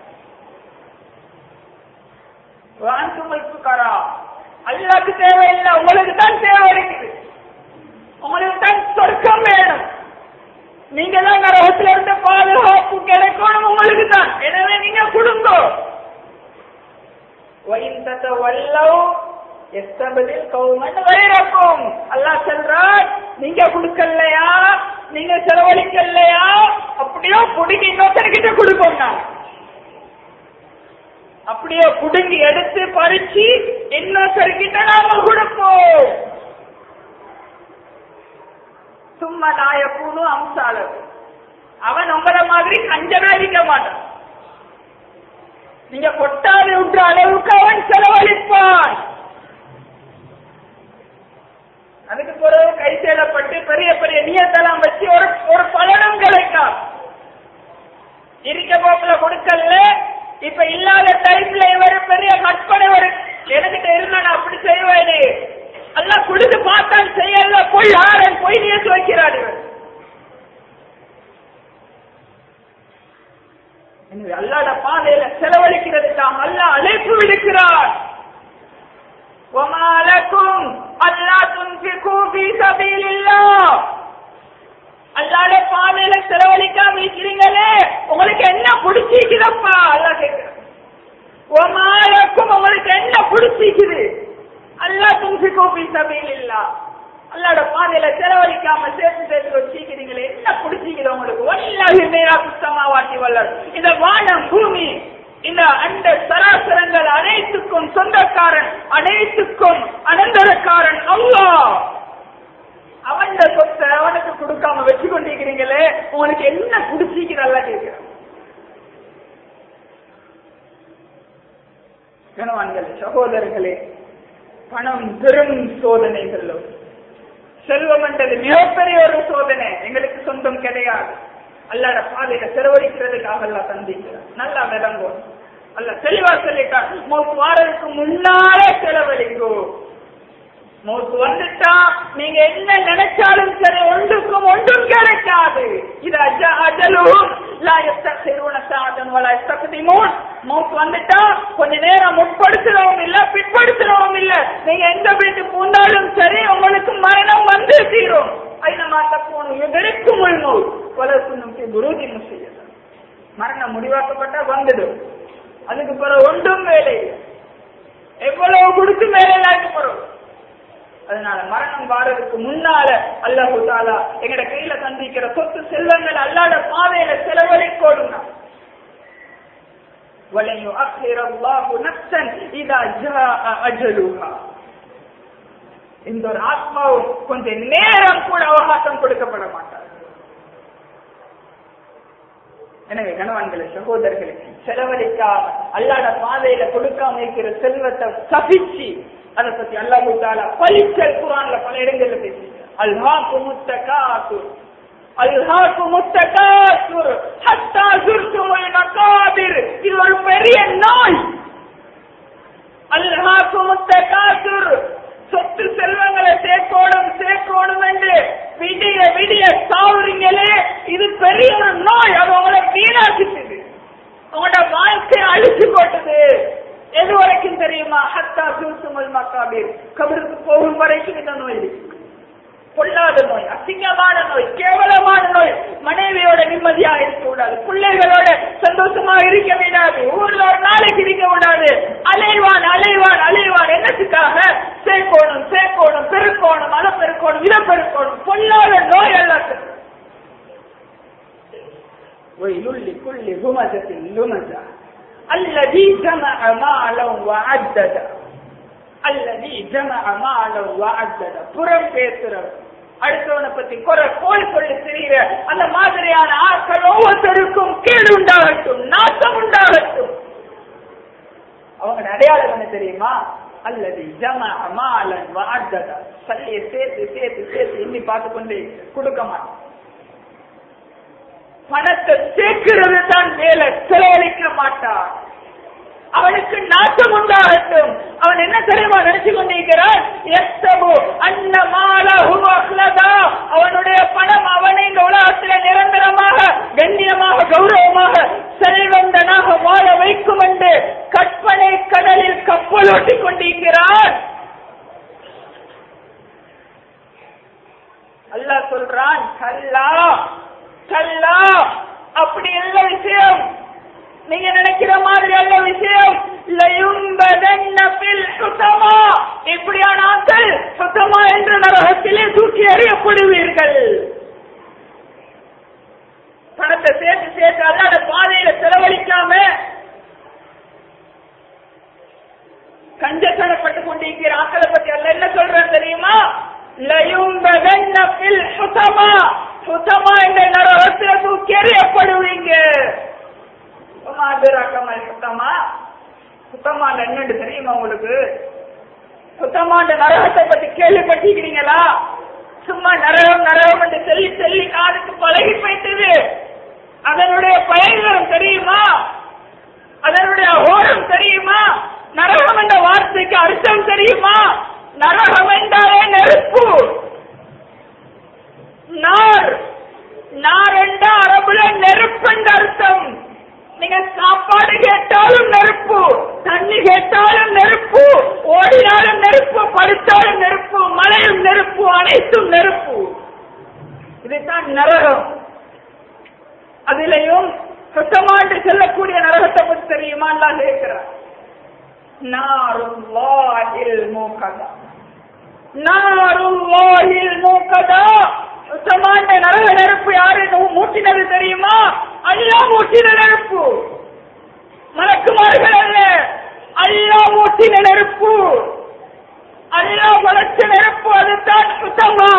வாங்குமைப்புக்காரா அல்லாக்கு தேவையில்லை உங்களுக்கு தான் தேவை இருக்குது உங்களுக்கு தான் சொர்க்கம் வேணும் நீங்க தான் நரகத்துல இருந்து பாதுகாப்பு கிடைக்கணும் உங்களுக்கு தான் எனவே நீங்க கொடுங்க அல்லா சொல்றார் நீங்க கொடுக்கலையா நீங்க செலவழிக்கலையா அப்படியோ புடுங்கி இன்னொருத்தர்கிட்ட கொடுப்போம் நான் அப்படியே புடுங்கி எடுத்து பறிச்சு இன்னொருத்தர்கிட்ட நாம கொடுப்போம் சும்மா நாயக்கூனும் அம்சாளர் அவன் உங்களை மாதிரி கஞ்சனா இருக்க மாட்டான் நீங்க கொட்டாது விட்டு அளவுக்கு அவன் செலவழிப்பான் அதுக்கு பிறகு கை சேலப்பட்டு பெரிய பெரிய நியத்தெல்லாம் வச்சு ஒரு ஒரு பலனும் கிடைக்கும் இருக்க போக்குல கொடுக்கல இப்ப இல்லாத டைம்ல இவர் பெரிய கற்பனை ஒரு எனக்கிட்ட இருந்தா நான் அப்படி செய்வேனே எல்லாம் கொடுத்து பார்த்தான் செய்யல போய் யாரன் போய் நேசு வைக்கிறார் இவர் எனவே அல்லாட பாதையில செலவழிக்கிறதுக்காக அல்லா அழைப்பு விடுக்கிறார் ஒமாலக்கும் அல்லா துன்பிகு ஃபீ சபீலில்லாஹ் அல்லாட பாதையில செலவழிக்காம இருக்கிறீங்களே உங்களுக்கு என்ன பிடிச்சிக்குதப்பா அல்லா கேட்கிறேன் ஒமாலக்கும் உங்களுக்கு என்ன பிடிச்சிக்குது அல்லா துன்பிகு ஃபீ சபீலில்லாஹ் அல்லாட பாதையில செலவழிக்காம சேர்த்து சேர்த்து வச்சிருக்கிறீங்களே என்ன பிடிச்சிக்குது உங்களுக்கு வல்லாஹி மேரா புத்தமாவாட்டி வல்லர் இந்த வானம் பூமி இந்த அந்த சராசரங்கள் அனைத்துக்கும் சொந்தக்காரன் அனைத்துக்கும் அனந்தரக்காரன் அல்லாஹ் அவன் சொத்தை அவனுக்கு கொடுக்காம வச்சு கொண்டிருக்கிறீங்களே உங்களுக்கு என்ன பிடிச்சிக்கிறல்ல கேட்கிறேன் கணவான்கள் சகோதரர்களே பணம் பெரும் சோதனைகளோ செல்வம் என்றது மிகப்பெரிய ஒரு சோதனை எங்களுக்கு சொந்தம் கிடையாது அல்லாட பாதையில செலவழிக்கிறதுக்காக அல்ல தந்திக்கிறார் நல்லா விளங்கும் அல்ல தெளிவா சொல்லிட்டார் மோத்து வாரதுக்கு முன்னாலே செலவழிங்கோ மோத்து வந்துட்டா நீங்க என்ன நினைச்சாலும் சரி ஒன்றுக்கும் ஒன்றும் கிடைக்காது இது அஜ அஜலும் லா யஸ்தக்ஹிரூன ஸாஅத்தன் வலா யஸ்தக்திமூன் மௌத் வந்துட்டா கொஞ்ச நேரம் முற்படுத்துறவும் இல்ல பிற்படுத்துறவும் இல்ல நீங்க எந்த வீட்டுக்கு போனாலும் சரி உங்களுக்கு மரணம் வந்து தீரும் ஐநமா தப்போனும் எதற்கும் உள்மௌத் வலசுனும் குருதி முஸ்லிம் மரணம் முடிவாக்கப்பட்டா வந்துடும் அதுக்கு பிறகு ஒன்றும் வேலை இல்லை. எவ்வளவு கொடுத்து மேலே போறோம் அதனால மரணம் வாரதுக்கு முன்னால அல்லாஹு தாலா எங்கட கையில சந்திக்கிற சொத்து செல்வங்கள் அல்லாட பாதையில செலவழிக்கோடும் وَلَنْ يُؤَخِّرَ اللَّهُ نَفْسًا إِذَا جَاءَ أَجَلُهَا இந்த ஒரு ஆத்மாவும் கொஞ்ச நேரம் கூட அவகாசம் கொடுக்கப்பட மாட்டார் எனவே கணவன்களை சகோதரர்களை செலவழிக்காம அல்லாட பாதையில கொடுக்காம இருக்கிற செல்வத்தை சபிச்சு அதை பத்தி அல்லாஹு தாலா பலிச்சல் குரான்ல பல இடங்கள்ல பேசி அல்ஹாக்கு முத்தகாசுர் அல்ஹாக்கு முத்தகாசுர் ஹத்தா சுர்துமுல் மகாபிர் இது ஒரு பெரிய நோய் அல்ஹாக்கு முத்தகாசுர் சொத்து செல்வங்களை சேர்க்கோடும் சேர்க்கோடும் என்று விடிய விடிய சாவுறீங்களே இது பெரிய ஒரு நோய் அது உங்களை வீணாக்கிட்டது உங்களோட வாழ்க்கையை அழிச்சு போட்டது எது வரைக்கும் தெரியுமா ஹத்தா சூசுமல் மக்காபீர் கபருக்கு போகும் வரைக்கும் இந்த நோய் இருக்கு பொல்லாத நோய் அசிங்கமான நோய் கேவலமான நோய் மனைவியோட நிம்மதியா இருக்க கூடாது பிள்ளைகளோட சந்தோஷமா இருக்க விடாது ஊர்ல ஒரு நாளைக்கு இருக்க கூடாது அலைவான் அலைவான் அலைவான் என்னத்துக்காக சேர்க்கோணும் சேர்க்கோணும் பெருக்கோணும் அதை பெருக்கோணும் இதை பெருக்கோணும் பொல்லாத நோய் எல்லாத்துக்கும் ويل لكل همزة لمزة الذي جمع مالا وعدده الذي جمع مالا وعدده புறம் பேசுறவர் அடுத்தவனை பத்தி குறை கோல் சொல்லி தெரிகிற அந்த மாதிரியான ஆட்கள் ஒவ்வொருத்தருக்கும் கீழ் உண்டாகட்டும் நாசம் உண்டாகட்டும் அவங்க அடையாளம் என்ன தெரியுமா அல்லது ஜம அமாலன் வாடதா சல்லியை சேர்த்து சேர்த்து சேர்த்து எண்ணி பார்த்து கொண்டு கொடுக்க மாட்டான் பணத்தை சேர்க்கிறது தான் வேலை செலவழிக்க மாட்டான் அவனுக்கு நாட்டம் உண்டாகட்டும் அவன் என்ன தெரியுமா நினைச்சு கொண்டிருக்கிறான் எஸ்தபு அன்னமாலா அவனுடைய பணம் அவனை இந்த உலகத்தில நிரந்தரமாக கண்ணியமாக கௌரவமாக செல்வந்தனாக வாழ வைக்கும் என்று கற்பனை கடலில் கப்பலோட்டி கொண்டிருக்கிறான் அல்லாஹ் சொல்றான் கல்லா கல்லா அப்படி இல்ல விஷயம் நீங்க நினைக்கிற மாதிரி அல்ல விஷயம் லயும்பதன்ன பில் சுத்தமா இப்படியான ஆட்கள் சுத்தமா என்ற நரகத்திலே தூக்கி எறியப்படுவீர்கள் பணத்தை சேர்த்து சேர்த்து அல்லாத பாதையில செலவழிக்காம கஞ்சத்தனப்பட்டு கொண்டிருக்கிற ஆட்களை பத்தி அல்ல என்ன சொல்றேன் தெரியுமா லயும்பதன்ன பில் சுத்தமா சுத்தமா என்ற நரகத்தில தூக்கி எறியப்படுவீங்க சுத்தமா சுத்தமா என்னன்னு தெரியுமா உங்களுக்கு சுத்தமான நரகத்தை பத்தி கேள்விப்பட்டிருக்கிறீங்களா சும்மா நரகம் நரகம் என்று சொல்லி சொல்லி காதுக்கு பழகி போயிட்டது அதனுடைய பயன்களும் தெரியுமா அதனுடைய ஓரம் தெரியுமா நரகம் என்ற வார்த்தைக்கு அர்த்தம் தெரியுமா நரகம் என்றாலே நெருப்பு நார் நார் என்ற அரபுல நெருப்பு என்ற அர்த்தம் நீங்க சாப்பாடு கேட்டாலும் நெருப்பு தண்ணி கேட்டாலும் நெருப்பு ஓடினாலும் நெருப்பு படுத்தாலும் நெருப்பு மழையும் நெருப்பு அனைத்தும் நெருப்பு இதுதான் நரகம் அதிலையும் சுத்தமாண்டு செல்லக்கூடிய நரகத்தை பற்றி தெரியுமா எல்லாம் கேட்கிறார் நாருல்லாஹில் மூக்கதா நாருல்லாஹில் மூக்கதா சுத்தமான நரக நெருப்பு யாரு மூட்டினது தெரியுமா அல்லா மூட்டின நெருப்பு மலக்குமார்கள் அல்ல அல்லா மூட்டின நெருப்பு அல்லா வளர்ச்ச நெருப்பு அதுதான் சுத்தமா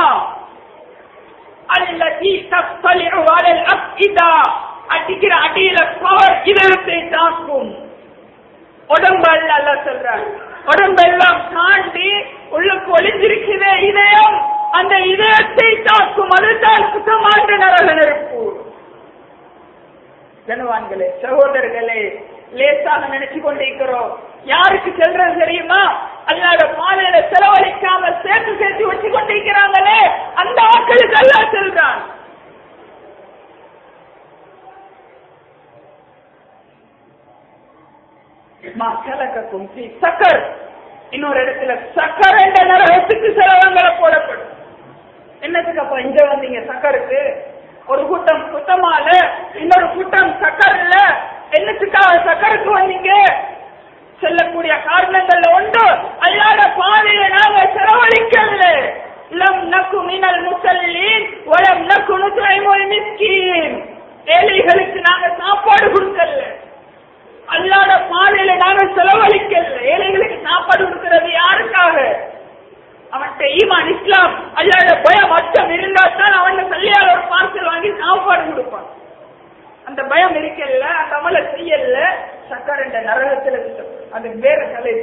அல்லதி தப்பலிஉ அலல் அஃஇதா அடிக்கிற அடியில பவர் இதயத்தை தாக்கும் உடம்பு அல்ல அல்ல சொல்றாங்க உடம்பெல்லாம் தாண்டி உள்ளுக்கு ஒளிஞ்சிருக்கிறே இதயம் அந்த இதயத்தை தாக்கும் அதுதான் சுத்தமான நரக நெருப்பு கனவான்களே சகோதரர்களே லேசாக நினைச்சு கொண்டிருக்கிறோம் யாருக்கு செல்றது தெரியுமா அல்லாத பாதையில செலவழிக்காம சேர்த்து சேர்த்து வச்சு கொண்டிருக்கிறாங்களே அந்த ஆட்களுக்கு அல்லா செல்றான் மா கலக்கும் சக்கர் இன்னொரு இடத்துல சக்கர் என்ற நரகத்துக்கு சிலவங்களை போடப்படும் என்னத்துக்கு அப்ப இங்க வந்தீங்க சக்கருக்கு ஒரு கூட்டம் குத்தமால இன்னொரு கூட்டம் சக்கர்ல என்னத்துக்காக சக்கருக்கு வந்தீங்க செல்லக்கூடிய காரணங்கள்ல ஒன்று அல்லாத பாதையில நாங்க செலவழிக்கல லம் நக்கு மினல் முசல்லீன் வலம் நக்கு நுத்ரைமுல் மிஸ்கீன் ஏழைகளுக்கு நாங்க சாப்பாடு கொடுக்கல அல்லாத பாதையில நாங்க செலவழிக்கல ஏழைகளுக்கு சாப்பாடு கொடுக்கிறது யாருக்காக அவன்கிட்ட ஈமான் இஸ்லாம் அல்லாத பயம் அச்சம் இருந்தா தான் அவன் கல்யாண ஒரு பார்சல் வாங்கி சாப்பாடு கொடுப்பான் அந்த பயம் இருக்கல அந்த அமல செய்யல சக்கர் என்ற நரகத்துல விட்டோம். அது வேற கலை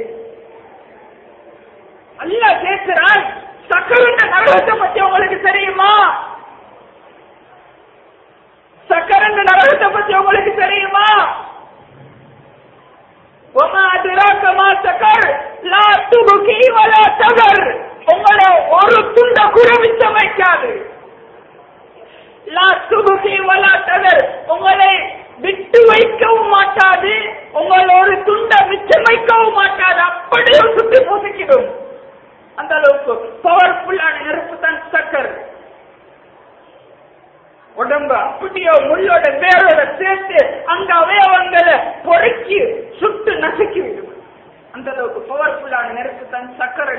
அல்லா கேட்கிறான் சக்கர் என்ற நரகத்தை பத்தி உங்களுக்கு தெரியுமா சக்கர் என்ற நரகத்தை பத்தி உங்களுக்கு தெரியுமா وما أدراك ما سكر لا تبكي ولا تذر உங்களை ஒரு துண்ட கூட மிச்சம் வைக்காது லா துபுகி வலா ததர் உங்களை விட்டு வைக்கவும் மாட்டாது உங்களை ஒரு துண்ட மிச்சம் வைக்கவும் மாட்டாது அப்படியே சுட்டு பொசுக்கிடும் அந்த அளவுக்கு பவர்ஃபுல்லான நெருப்பு தான் சக்கர் உடம்பு அப்படியோ முள்ளோட வேரோட சேர்த்து அங்க அவயவங்களை பொறுக்கி சுட்டு நசுக்கி விடும் அந்த அளவுக்கு பவர்ஃபுல்லான நெருப்பு தான் சக்கரை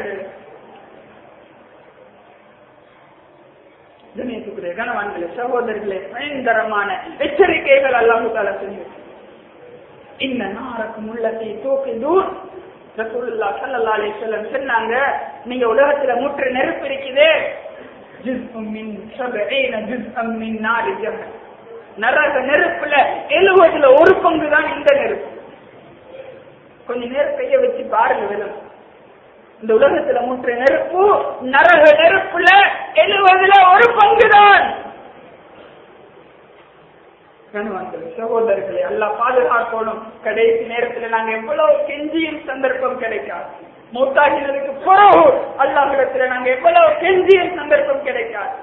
கணேசுக்குரிய கணவான்களே சகோதரர்களே பயங்கரமான எச்சரிக்கைகள் அல்லாஹு தாலா செஞ்சு இந்த நாரக்கும் உள்ளத்தை தூக்கி தூர் ரசூலுல்லா ஸல்லல்லாஹு அலைஹி வஸல்லம் சொன்னாங்க நீங்க உலகத்துல முற்று நெருப்பு இருக்குது ஜுஸ்உம் மின் சபஈன ஜுஸ்அம் மின் நாரி ஜஹன் நரக நெருப்புல எழுவதுல ஒரு பங்கு தான் இந்த நெருப்பு கொஞ்ச நேரம் கைய வச்சு பாருங்க விதம் இந்த உலகத்துல முற்ற நெருப்பு நரக நெருப்புல எழுவதுல ஒரு பங்குதான் கணவன்களே சகோதரர்களே எல்லாம் பாதுகாக்கணும் கடைசி நேரத்துல நாங்க எவ்வளவு கெஞ்சியும் சந்தர்ப்பம் கிடைக்காது மூத்தாகினதுக்கு பிறகு அல்லாஹிடத்துல நாங்க எவ்வளவு கெஞ்சியும் சந்தர்ப்பம் கிடைக்காது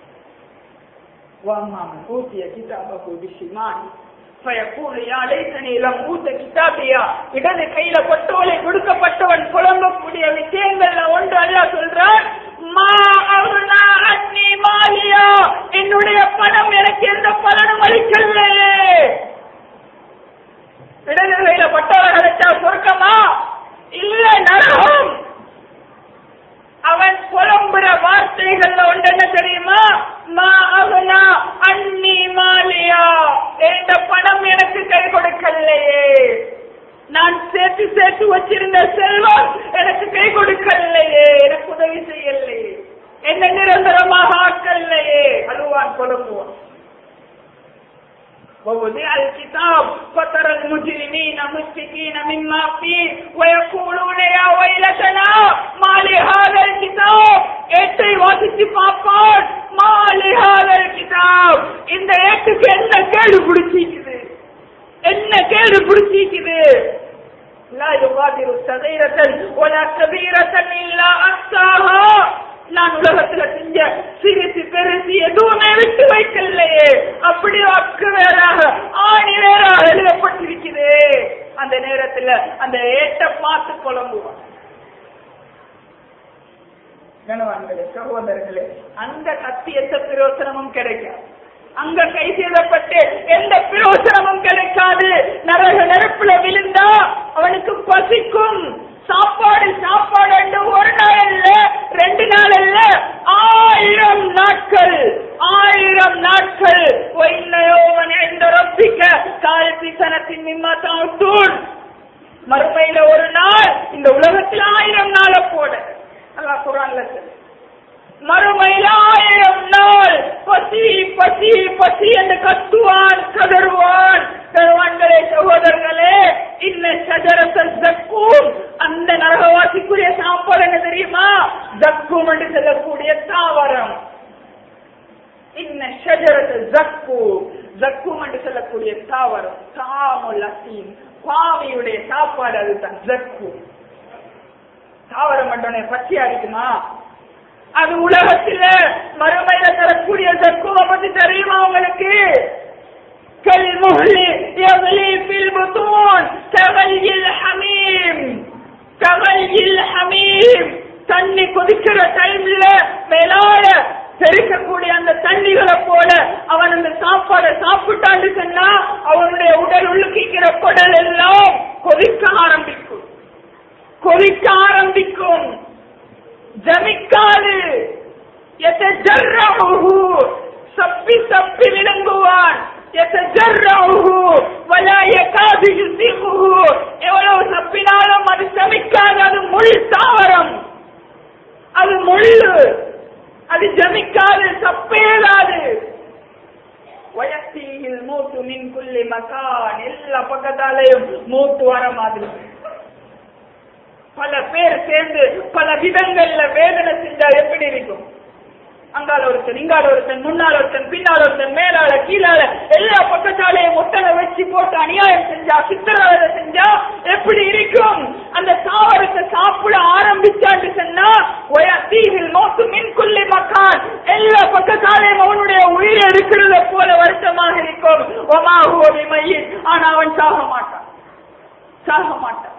வாமாமன் ஊத்திய கிதாபகு பிஷிமானி فيقول يا ليتني لم اوت كتابيا இடது கையில பட்டோலை கொடுக்கப்பட்டவன் புலம்பக்கூடிய விஷயங்கள்ல ஒன்று அல்ல சொல்றான் மா அருணா அன்னி மாலியா என்னுடைய பணம் எனக்கு எந்த பலனும் அளிக்கவில்லையே இடது கையில பட்டோலை கிடைச்சா சொர்க்கமா இல்ல நரகம் அவன் புலம்புற வார்த்தைகள்ல ஒன்று என்ன தெரியுமா மா அகுனா அன்னி மாலியா எந்த பணம் எனக்கு கை கொடுக்கலையே நான் சேர்த்து சேர்த்து வச்சிருந்த செல்வம் எனக்கு கை கொடுக்கலையே எனக்கு உதவி செய்யலையே என்ன நிரந்தரமாக ஆக்கலையே அழுவான் புலம்புவான் ووضع الكتاب فترى المجرمين مشفقين مما فيه ويقولون يا ويلتنا ما لهذا الكتاب ஏட்டை வாசித்து பார்ப்பான் மாலி ஹாதல் கிதாப் இந்த ஏட்டுக்கு என்ன கேடு பிடிச்சிக்குது என்ன கேடு பிடிச்சிக்குது لا يغادر صغيرة ولا كبيرة إلا أحصاها நான் உலகத்துல செஞ்ச சிரித்து பெருசு எதுவுமே விட்டு வைக்கலையே அப்படி அக்கு வேறாக ஆணி வேறாக எழுதப்பட்டிருக்குது அந்த நேரத்துல அந்த ஏட்ட பார்த்து புலம்புவான் கணவான்களே சகோதரர்களே அந்த கத்தி எந்த பிரயோசனமும் கிடைக்காது அங்க கை செய்தப்பட்டு எந்த பிரயோசனமும் கிடைக்காது நரக நெருப்புல விழுந்தா அவனுக்கு பசிக்கும் சாப்பாடு சாப்பாடு என்று ஒரு நாள் அல்ல ரெண்டு நாள் அல்ல ஆயிரம் நாட்கள் ஆயிரம் நாட்கள் ஒன்னையோவன் எந்த ரப்பிக்க கால்பி சனத்தின் மிம்மத்தாட்டூன் மறுமையில ஒரு நாள் இந்த உலகத்தில் ஆயிரம் நாளை போட அல்லாஹ் குரான்ல சொல்லு மறுமையில ஆயிரம் நாள் பசி பசி பசி என்று கத்துவான் கதறுவான் கருவான்களே சகோதரர்களே இன்ன சஜரத்தன் ஜக்கும் அந்த நரகவாசிக்குரிய சாப்பாடு என்ன தெரியுமா ஜக்கும் என்று சொல்லக்கூடிய தாவரம் இன்ன ஷஜரத்து ஜக்கு ஜக்கும் என்று சொல்லக்கூடிய தாவரம் தாமுல் அசீம் பாவியுடைய சாப்பாடு அதுதான் ஜக்கு தாவரம் மட்டும் பச்சையா இருக்குமா அது உலகத்துல மறுமையில தரக்கூடிய ஜக்குவ பத்தி தெரியுமா உங்களுக்கு كالمهل يغلي في البطون كغلي الحميم كغلي الحميم தண்ணி கொதிக்கிற டைம்ல மேலால தெறிக்கக்கூடிய அந்த தண்ணிகளை போல அவன் அந்த சாப்பாடை சாப்பிட்டான்னு சொன்னா அவனுடைய உடல் உள்ளுக்கிற குடல் எல்லாம் கொதிக்க ஆரம்பிக்கும் கொதிக்க ஆரம்பிக்கும் ஜமிக்காது எத்தஜர்ரஹு சப்பி சப்பி விளங்குவான் எத்தஜர்ரஹு வலா யகாது யுசிகுஹு எவ்வளவு சப்பினாலும் அது சமிக்காது அது முள் தாவரம் அது முள்ளு அது ஜமிக்காது சப்பேதாது வயசீகில் மூத்து மின் குல்லி மகான் எல்லா பக்கத்தாலையும் மூத்து வர மாதிரி பல பேர் சேர்ந்து பல விதங்கள்ல வேதனை செஞ்சா எப்படி இருக்கும் அங்கால ஒருத்தன் இங்கால ஒருத்தன் முன்னால ஒருத்தன் பின்னால ஒருத்தன் மேலால கீழால எல்லா பக்கத்தாலையும் ஒட்டனை வச்சு போட்டு அநியாயம் செஞ்சா சித்திரவதை செஞ்சா எப்படி இருக்கும் அந்த தாவரத்தை சாப்பிட ஆரம்பிச்சான்னு சொன்னா தீவில் நோக்கு மின் கொள்ளி மக்கான் எல்லா பக்கத்தாலையும் அவனுடைய உயிர் எடுக்கிறத போல வருத்தமாக இருக்கும் ஒமாகுவதி மையின் ஆனா அவன் சாக மாட்டான் சாக மாட்டான்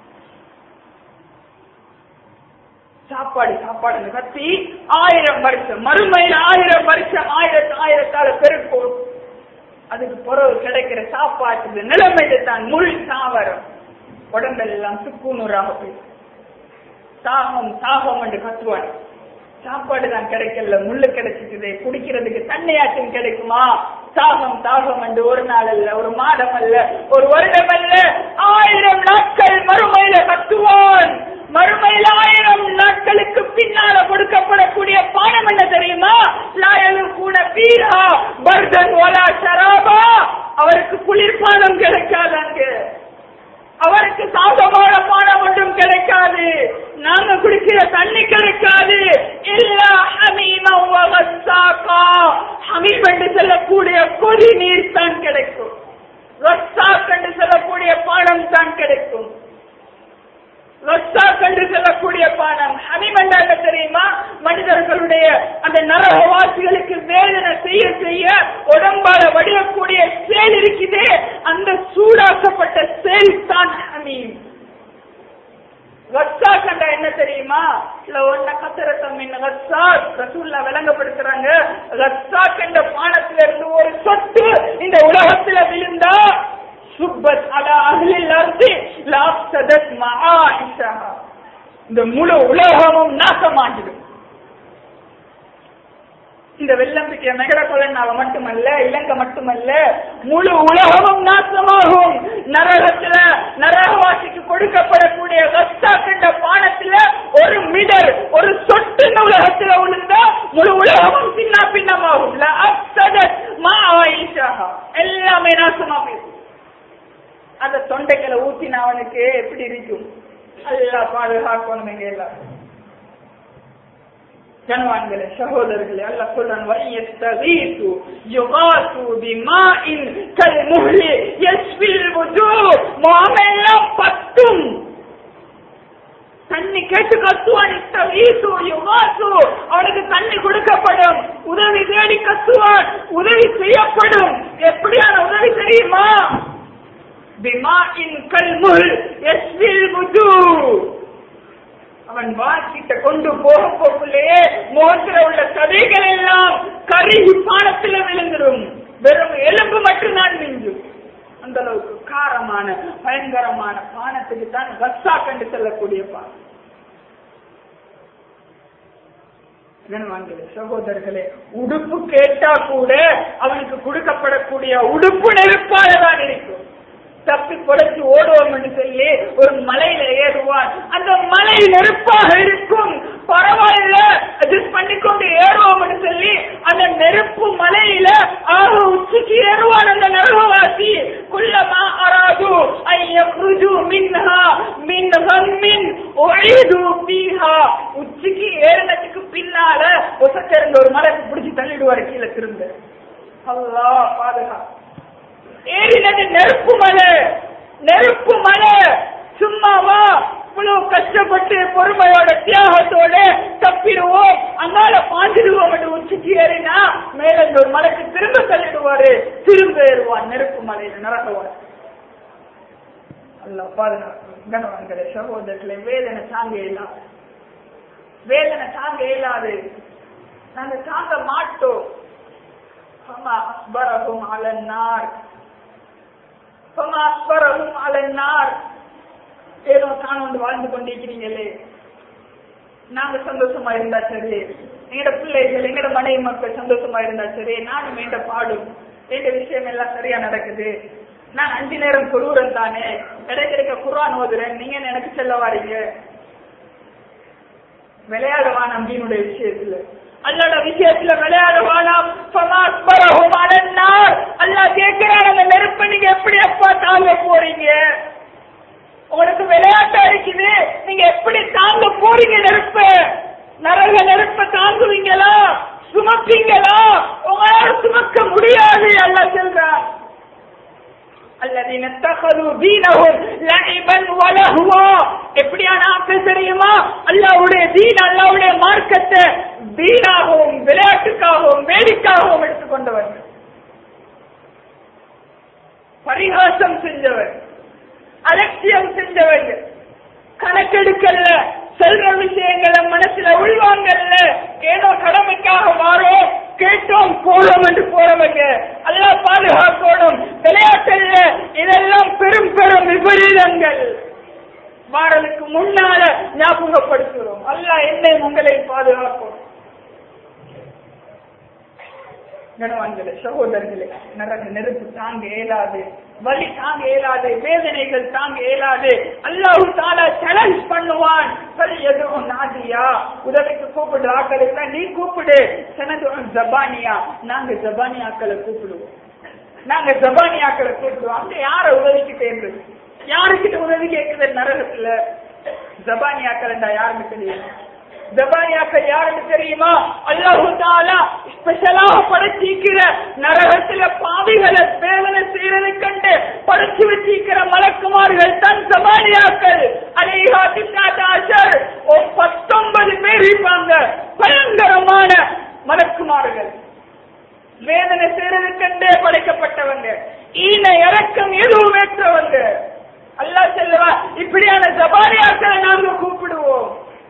சாப்பாடு சாப்பாடு கத்தி ஆயிரம் வருஷம் மறுமையில் ஆயிரம் வருஷம் ஆயிரத்து ஆயிரத்தால பெருக்கும் அதுக்கு பிறகு கிடைக்கிற சாப்பாட்டு நிலைமை தான் முள் தாவரம் உடம்பெல்லாம் சுக்குநூறாக போயிடும் தாகம் தாகம் என்று கத்துவான் சாப்பாடு தான் கிடைக்கல முள்ளு கிடைச்சிக்குது குடிக்கிறதுக்கு தண்ணியாச்சும் கிடைக்குமா தாகம் தாகம் என்று ஒரு நாள் அல்ல ஒரு மாதம் அல்ல ஒரு வருடம் அல்ல ஆயிரம் நாட்கள் மறுமையில கத்துவான் மறுமையில் ஆயிரம் நாட்களுக்கு பின்னால கொடுக்கப்படக்கூடிய பானம் என்ன தெரியுமா லாயலும் கூட பீரா பர்தன் ஒலா ஷராபா அவருக்கு குளிர்பானம் கிடைக்காது அங்கு அவருக்கு சாதமான பானம் ஒன்றும் கிடைக்காது நாங்க குடிக்கிற தண்ணி கிடைக்காது இல்ல ஹமீம் என்று சொல்லக்கூடிய கொதி நீர் தான் கிடைக்கும் ரஸ்தாக் என்று சொல்லக்கூடிய பானம் தான் கிடைக்கும் ரஸ்தாக் என்று சொல்லக்கூடிய பானம் ஹமீம் என்றாங்க தெரியுமா மனிதர்களுடைய அந்த நரகவாசிகளுக்கு வேதனை செய்ய செய்ய உடம்பால வடிவக்கூடிய சேல் இருக்குதே அந்த சூடாக்கப்பட்ட சேல் தான் ஹமீம் ரஸ்ஸா கண்டா என்ன தெரியுமா இல்ல ஒன்ன கத்திரத்தம் என்ன ரஸ்ஸா ரசூல்லா விளங்கப்படுத்துறாங்க ரஸ்ஸா கண்ட பானத்துல இருந்து ஒரு சொட்டு இந்த உலகத்துல விழுந்தா சுப்பத் அலா அகலில் அர்த்தி லாப்சதத் மகாயிஷா இந்த முழு உலகமும் நாசமாகிடும் இந்த வெள்ளம்பிக்க மெகடகொலன் அவ மட்டுமல்ல இலங்கை மட்டுமல்ல முழு உலகமும் நாசமாகும் நரகத்துல நரகவாசிக்கு கொடுக்கப்படக்கூடிய ரஸ்தா கண்ட பானத்துல ஒரு மிடர் ஒரு சொட்டு இந்த உலகத்துல விழுந்தா முழு உலகமும் சின்ன பின்னமாகும் எல்லாமே நாசமா போயிடும் அந்த தொண்டைகளை ஊத்தின அவனுக்கு எப்படி இருக்கும் அல்லா பாதுகாக்கணும் எங்க எல்லாரும் கணவான்களே சகோதரர்களே அல்ல சொல்றான் வயத்தகீது யுகாசு பிமாஇன் கல்முஹ்லி யஸ்வில் வுஜூ முகமெல்லாம் பத்தும் தண்ணி கேட்டு கத்துவான் இத்தகீசு யுகாசு அவனுக்கு தண்ணி கொடுக்கப்படும் உதவி தேடி கத்துவான் உதவி செய்யப்படும் எப்படியான உதவி தெரியுமா பிமாஇன் கல்முஹ் யஸ்வில் வுஜூ அவன் வாக்கிட்ட கொண்டு போக போக்குள்ளே முகத்துல உள்ள சதைகள் எல்லாம் கருகி பானத்துல விழுந்துடும் வெறும் எலும்பு மட்டும்தான் மிஞ்சும் அந்த அளவுக்கு காரமான பயங்கரமான பானத்துக்கு தான் கஸ்ஸா கண்டு செல்லக்கூடிய பானம் கணவான்களே சகோதரர்களே உடுப்பு கேட்டா கூட அவனுக்கு கொடுக்கப்படக்கூடிய உடுப்பு நெருப்பால தான் இருக்கும் தப்பி பொழைச்சு ஓடுவோம் என்று சொல்லி ஒரு மலையில ஏறுவான் அந்த மலை நெருப்பாக இருக்கும் பரவாயில்ல அட்ஜஸ்ட் பண்ணிக்கொண்டு ஏறுவோம் என்று சொல்லி அந்த நெருப்பு மலையில ஆக உச்சிக்கு ஏறுவான் அந்த நரகவாசி குல்லமா அராது ஐயப்ருஜு மின்ஹா மின் கம்மின் ஒழிது பீஹா உச்சிக்கு ஏறினதுக்கு பின்னால ஒசத்திருந்த ஒரு மரத்தை பிடிச்சி தள்ளிடுவாரு கீழே திரும்ப அல்லாஹ் பாதுகாப்பு ஏறினது நெருப்பு மலை நெருப்பு மலை சும்மாவா இவ்வளவு கஷ்டப்பட்டு பொறுமையோட தியாகத்தோட தப்பிடுவோம் அங்கால பாஞ்சிடுவோம் என்று உச்சி உச்சிக்கு ஏறினா மேல இந்த ஒரு மலைக்கு திரும்ப தள்ளிடுவாரு திரும்ப ஏறுவான் நெருப்பு மலையில நரகவான் அல்ல பாதுகாப்பு கணவன்களே சகோதரர்களே வேதனை தாங்க இயலாது வேதனை தாங்க இயலாது நாங்க தாங்க மாட்டோம் فما أصبرهم على النار فما أصبرهم على النار ஏதோ தான் வந்து வாழ்ந்து கொண்டிருக்கிறீங்களே நாங்க சந்தோஷமா இருந்தா சரி எங்கட பிள்ளைகள் எங்கட மனைவி மக்கள் சந்தோஷமா இருந்தா சரி நானும் எந்த பாடும் எந்த விஷயம் எல்லாம் சரியா நடக்குது நான் அஞ்சு நேரம் குருவரன் தானே இடைக்கிடைக்க குர்ஆன் ஓதுறேன் நீங்க என்ன எனக்கு செல்ல வாரீங்க விளையாடுவான் நம்பியினுடைய விஷயத்துல அல்லாட விஷயத்துல விளையாடுவானாம் சமாஸ்பரஹும் அலன்னார் அல்லாஹ் கேட்கிறான் அந்த நெருப்பை நீங்க எப்படி அப்பா தாங்க போறீங்க உங்களுக்கு விளையாட்டா இருக்குது நீங்க எப்படி தாங்க போறீங்க நெருப்பு நரக நெருப்ப தாங்குவீங்களா சுமப்பீங்களா உங்களால சுமக்க முடியாது அல்லாஹ் சொல்றான் الذين اتخذوا دينهم لعبا ولهوا எப்படியான ஆட்கள் தெரியுமா அல்லாஹ்வுடைய தீன் அல்லாஹ்வுடைய மார்க்கத்தை தீனாகவும் விளையாட்டுக்காகவும் வேடிக்காகவும் எடுத்துக்கொண்டவர்கள் பரிகாசம் செஞ்சவர் அலட்சியம் செஞ்சவங்க கணக்கெடுக்கல்ல செல்ற விஷயங்களை மனசுல உள்வாங்கல்ல ஏதோ கடமைக்காக வாரோம் கேட்டோம் போறோம் என்று போறவங்க எல்லாம் பாதுகாக்கணும் விளையாட்டல்ல இதெல்லாம் பெரும் பெரும் விபரீதங்கள் வாரலுக்கு முன்னால ஞாபகப்படுத்துகிறோம் அல்லாஹ் என்னை உங்களை பாதுகாக்கும் கணவான்களே சகோதரர்களே நரக நெருப்பு தாங்க இயலாது வலி தாங்க இயலாது வேதனைகள் தாங்க இயலாது அல்லாஹு தாலா சேலஞ்ச் பண்ணுவான் சரி எதுவும் நாதியா உதவிக்கு கூப்பிடு ஆக்களுக்கு நீ கூப்பிடு சனது ஜபானியா நாங்க ஜபானியாக்களை கூப்பிடுவோம் நாங்க ஜபானியாக்களை கூப்பிடுவோம் அங்க யார உதவிக்கு தேர்ந்தது யாருக்கிட்ட உதவி கேட்குது நரகத்துல ஜபானியாக்கள் யாருன்னு தெரியும் ஜபானியாக்கள் யாருன்னு தெரியுமா அல்லாஹு தாலா ஸ்பெஷலாக படைச்சிக்கிற நரகத்துல பாவிகளை சேவனை செய்யறது கண்டு படைச்சு வச்சிருக்கிற மலக்குமார்கள் தான் ஜபானியாக்கள் அலேஹாத்தின் பத்தொன்பது பேர் இருப்பாங்க பயங்கரமான மலக்குமார்கள் வேதனை செய்யறது கண்டே படைக்கப்பட்டவங்க ஈன இறக்கம் எதுவும் ஏற்றவங்க அல்லாஹ் செல்லுவா இப்படியான ஜபானியாக்களை நாங்க கூப்பிடுவோம்